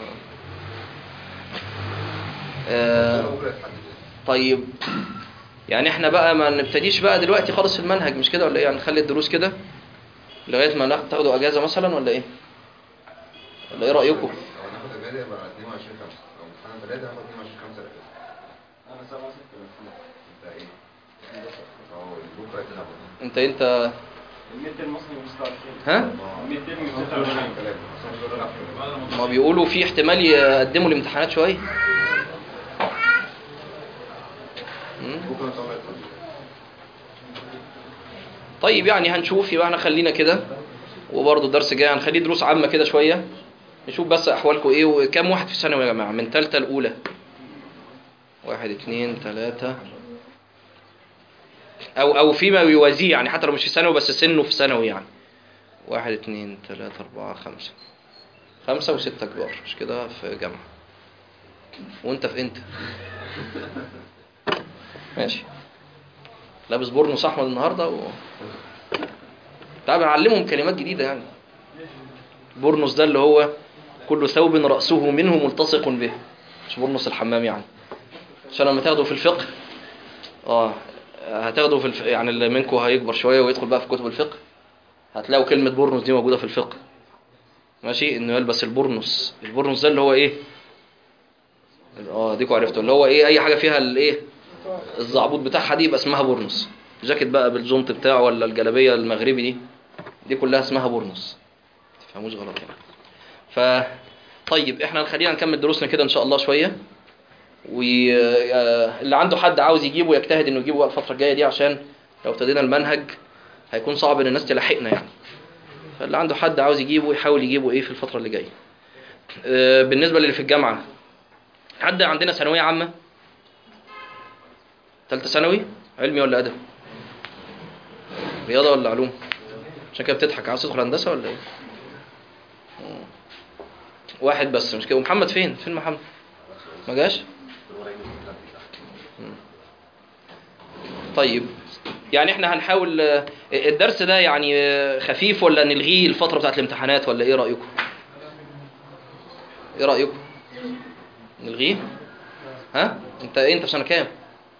آه طيب يعني احنا بقى ما نبتديش بقى دلوقتي خالص في المنهج مش كده ولا ايه يعني نخلي الدروس كده لغايه ما ناخد تاخدوا اجازه مثلا ولا ايه ولا ايه رايكم لو هناخد اجازه يبقى 22 5 لو امتحان ثلاثه هاخد 22 5 اجازه انا 7 6 انت ايه؟ اه بكره كده انت انت الميد ترم اصلا من 26 ها الميد ترم من 26 ما بيقولوا في احتمال يقدموا الامتحانات شويه مم. بكره ان شاء الله يدخل طيب يعني هنشوف يبقى احنا خلينا كده وبرضه الدرس الجاي هنخليه دروس عامه كده شويه نشوف بس احوالكم ايه وكم واحد في الثانوي يا جماعه من ثالثه الاولى واحد اتنين تلاتة او او فيما يوازيه يعني حتى لو مش في ثانوي بس سنه في ثانوي يعني واحد اتنين تلاتة اربعة خمسة خمسة وستة كبار مش كده في جامعة وانت في انت ماشي لابس بورنوس احمد النهارده و... تعال نعلمهم كلمات جديده يعني بورنوس ده اللي هو كل ثوب رأسه منه ملتصق به مش بورنوس الحمام يعني عشان لما تاخده في الفقه اه هتاخده في الف... يعني اللي منكم هيكبر شويه ويدخل بقى في كتب الفقه هتلاقوا كلمه بورنوس دي موجوده في الفقه ماشي انه يلبس البورنوس البورنوس ده اللي هو ايه اه ديكوا عرفتوا اللي هو ايه اي حاجه فيها الايه الزعبوط بتاعها دي يبقى اسمها بورنوس جاكيت بقى بالجونت بتاعه ولا الجلابيه المغربي دي دي كلها اسمها بورنوس ما تفهموش غلط يعني ف طيب احنا خلينا نكمل دروسنا كده ان شاء الله شويه واللي عنده حد عاوز يجيبه يجتهد انه يجيبه الفتره الجايه دي عشان لو ابتدينا المنهج هيكون صعب ان الناس تلاحقنا يعني فاللي عنده حد عاوز يجيبه يحاول يجيبه ايه في الفتره اللي جايه آه، بالنسبه للي في الجامعه حد عندنا ثانويه عامه ثالثه ثانوي علمي ولا ادب رياضه ولا علوم عشان كده بتضحك عاوز تدخل هندسه ولا ايه مم. واحد بس مش كده ومحمد فين فين محمد ما جاش مم. طيب يعني احنا هنحاول آه، الدرس ده يعني آه، خفيف ولا نلغيه الفتره بتاعت الامتحانات ولا ايه رايكم ايه رايكم نلغيه ها انت ايه انت في سنه كام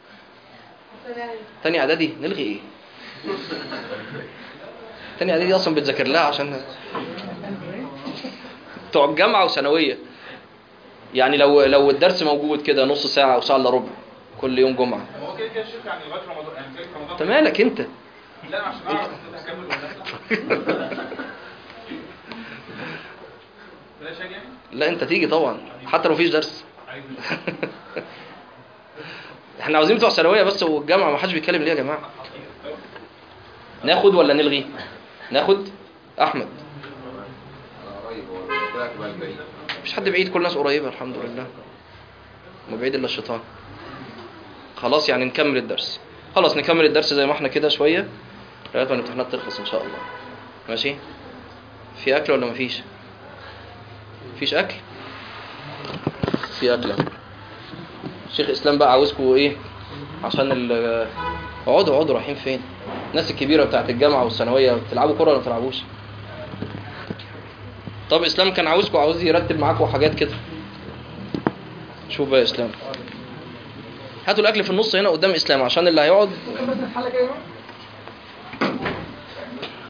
تاني اعدادي نلغي ايه تاني اعدادي اصلا بتذاكر لها عشان بتوع الجامعه وثانويه يعني لو لو الدرس موجود كده نص ساعه او ساعه الا ربع كل يوم جمعه هو كده كده الشركه يعني لغايه رمضان يعني جاي في رمضان انت مالك انت لا عشان اعرف انت هكمل ولا لا بلاش اجي يعني لا انت تيجي طبعا حتى لو مفيش درس عايز احنا عاوزين بتوع ثانويه بس والجامعه ما حدش بيتكلم ليه يا جماعه ناخد ولا نلغي ناخد احمد انا قريب هو طلعت بقى البعيد مفيش حد بعيد كل الناس قريبه الحمد لله ما بعيد الا الشيطان خلاص يعني نكمل الدرس خلاص نكمل الدرس زي ما احنا كده شويه لغايه ما الامتحانات تخلص ان شاء الله ماشي في اكل ولا مفيش مفيش اكل في اكل أهو. شيخ اسلام بقى عاوزكم ايه عشان ال اقعدوا اقعدوا رايحين فين الناس الكبيره بتاعت الجامعه والثانويه بتلعبوا كوره ولا ما بتلعبوش طب اسلام كان عاوزكم عاوز يرتب معاكم حاجات كده شوف بقى يا اسلام هاتوا الاكل في النص هنا قدام اسلام عشان اللي هيقعد بس الحلقه ايه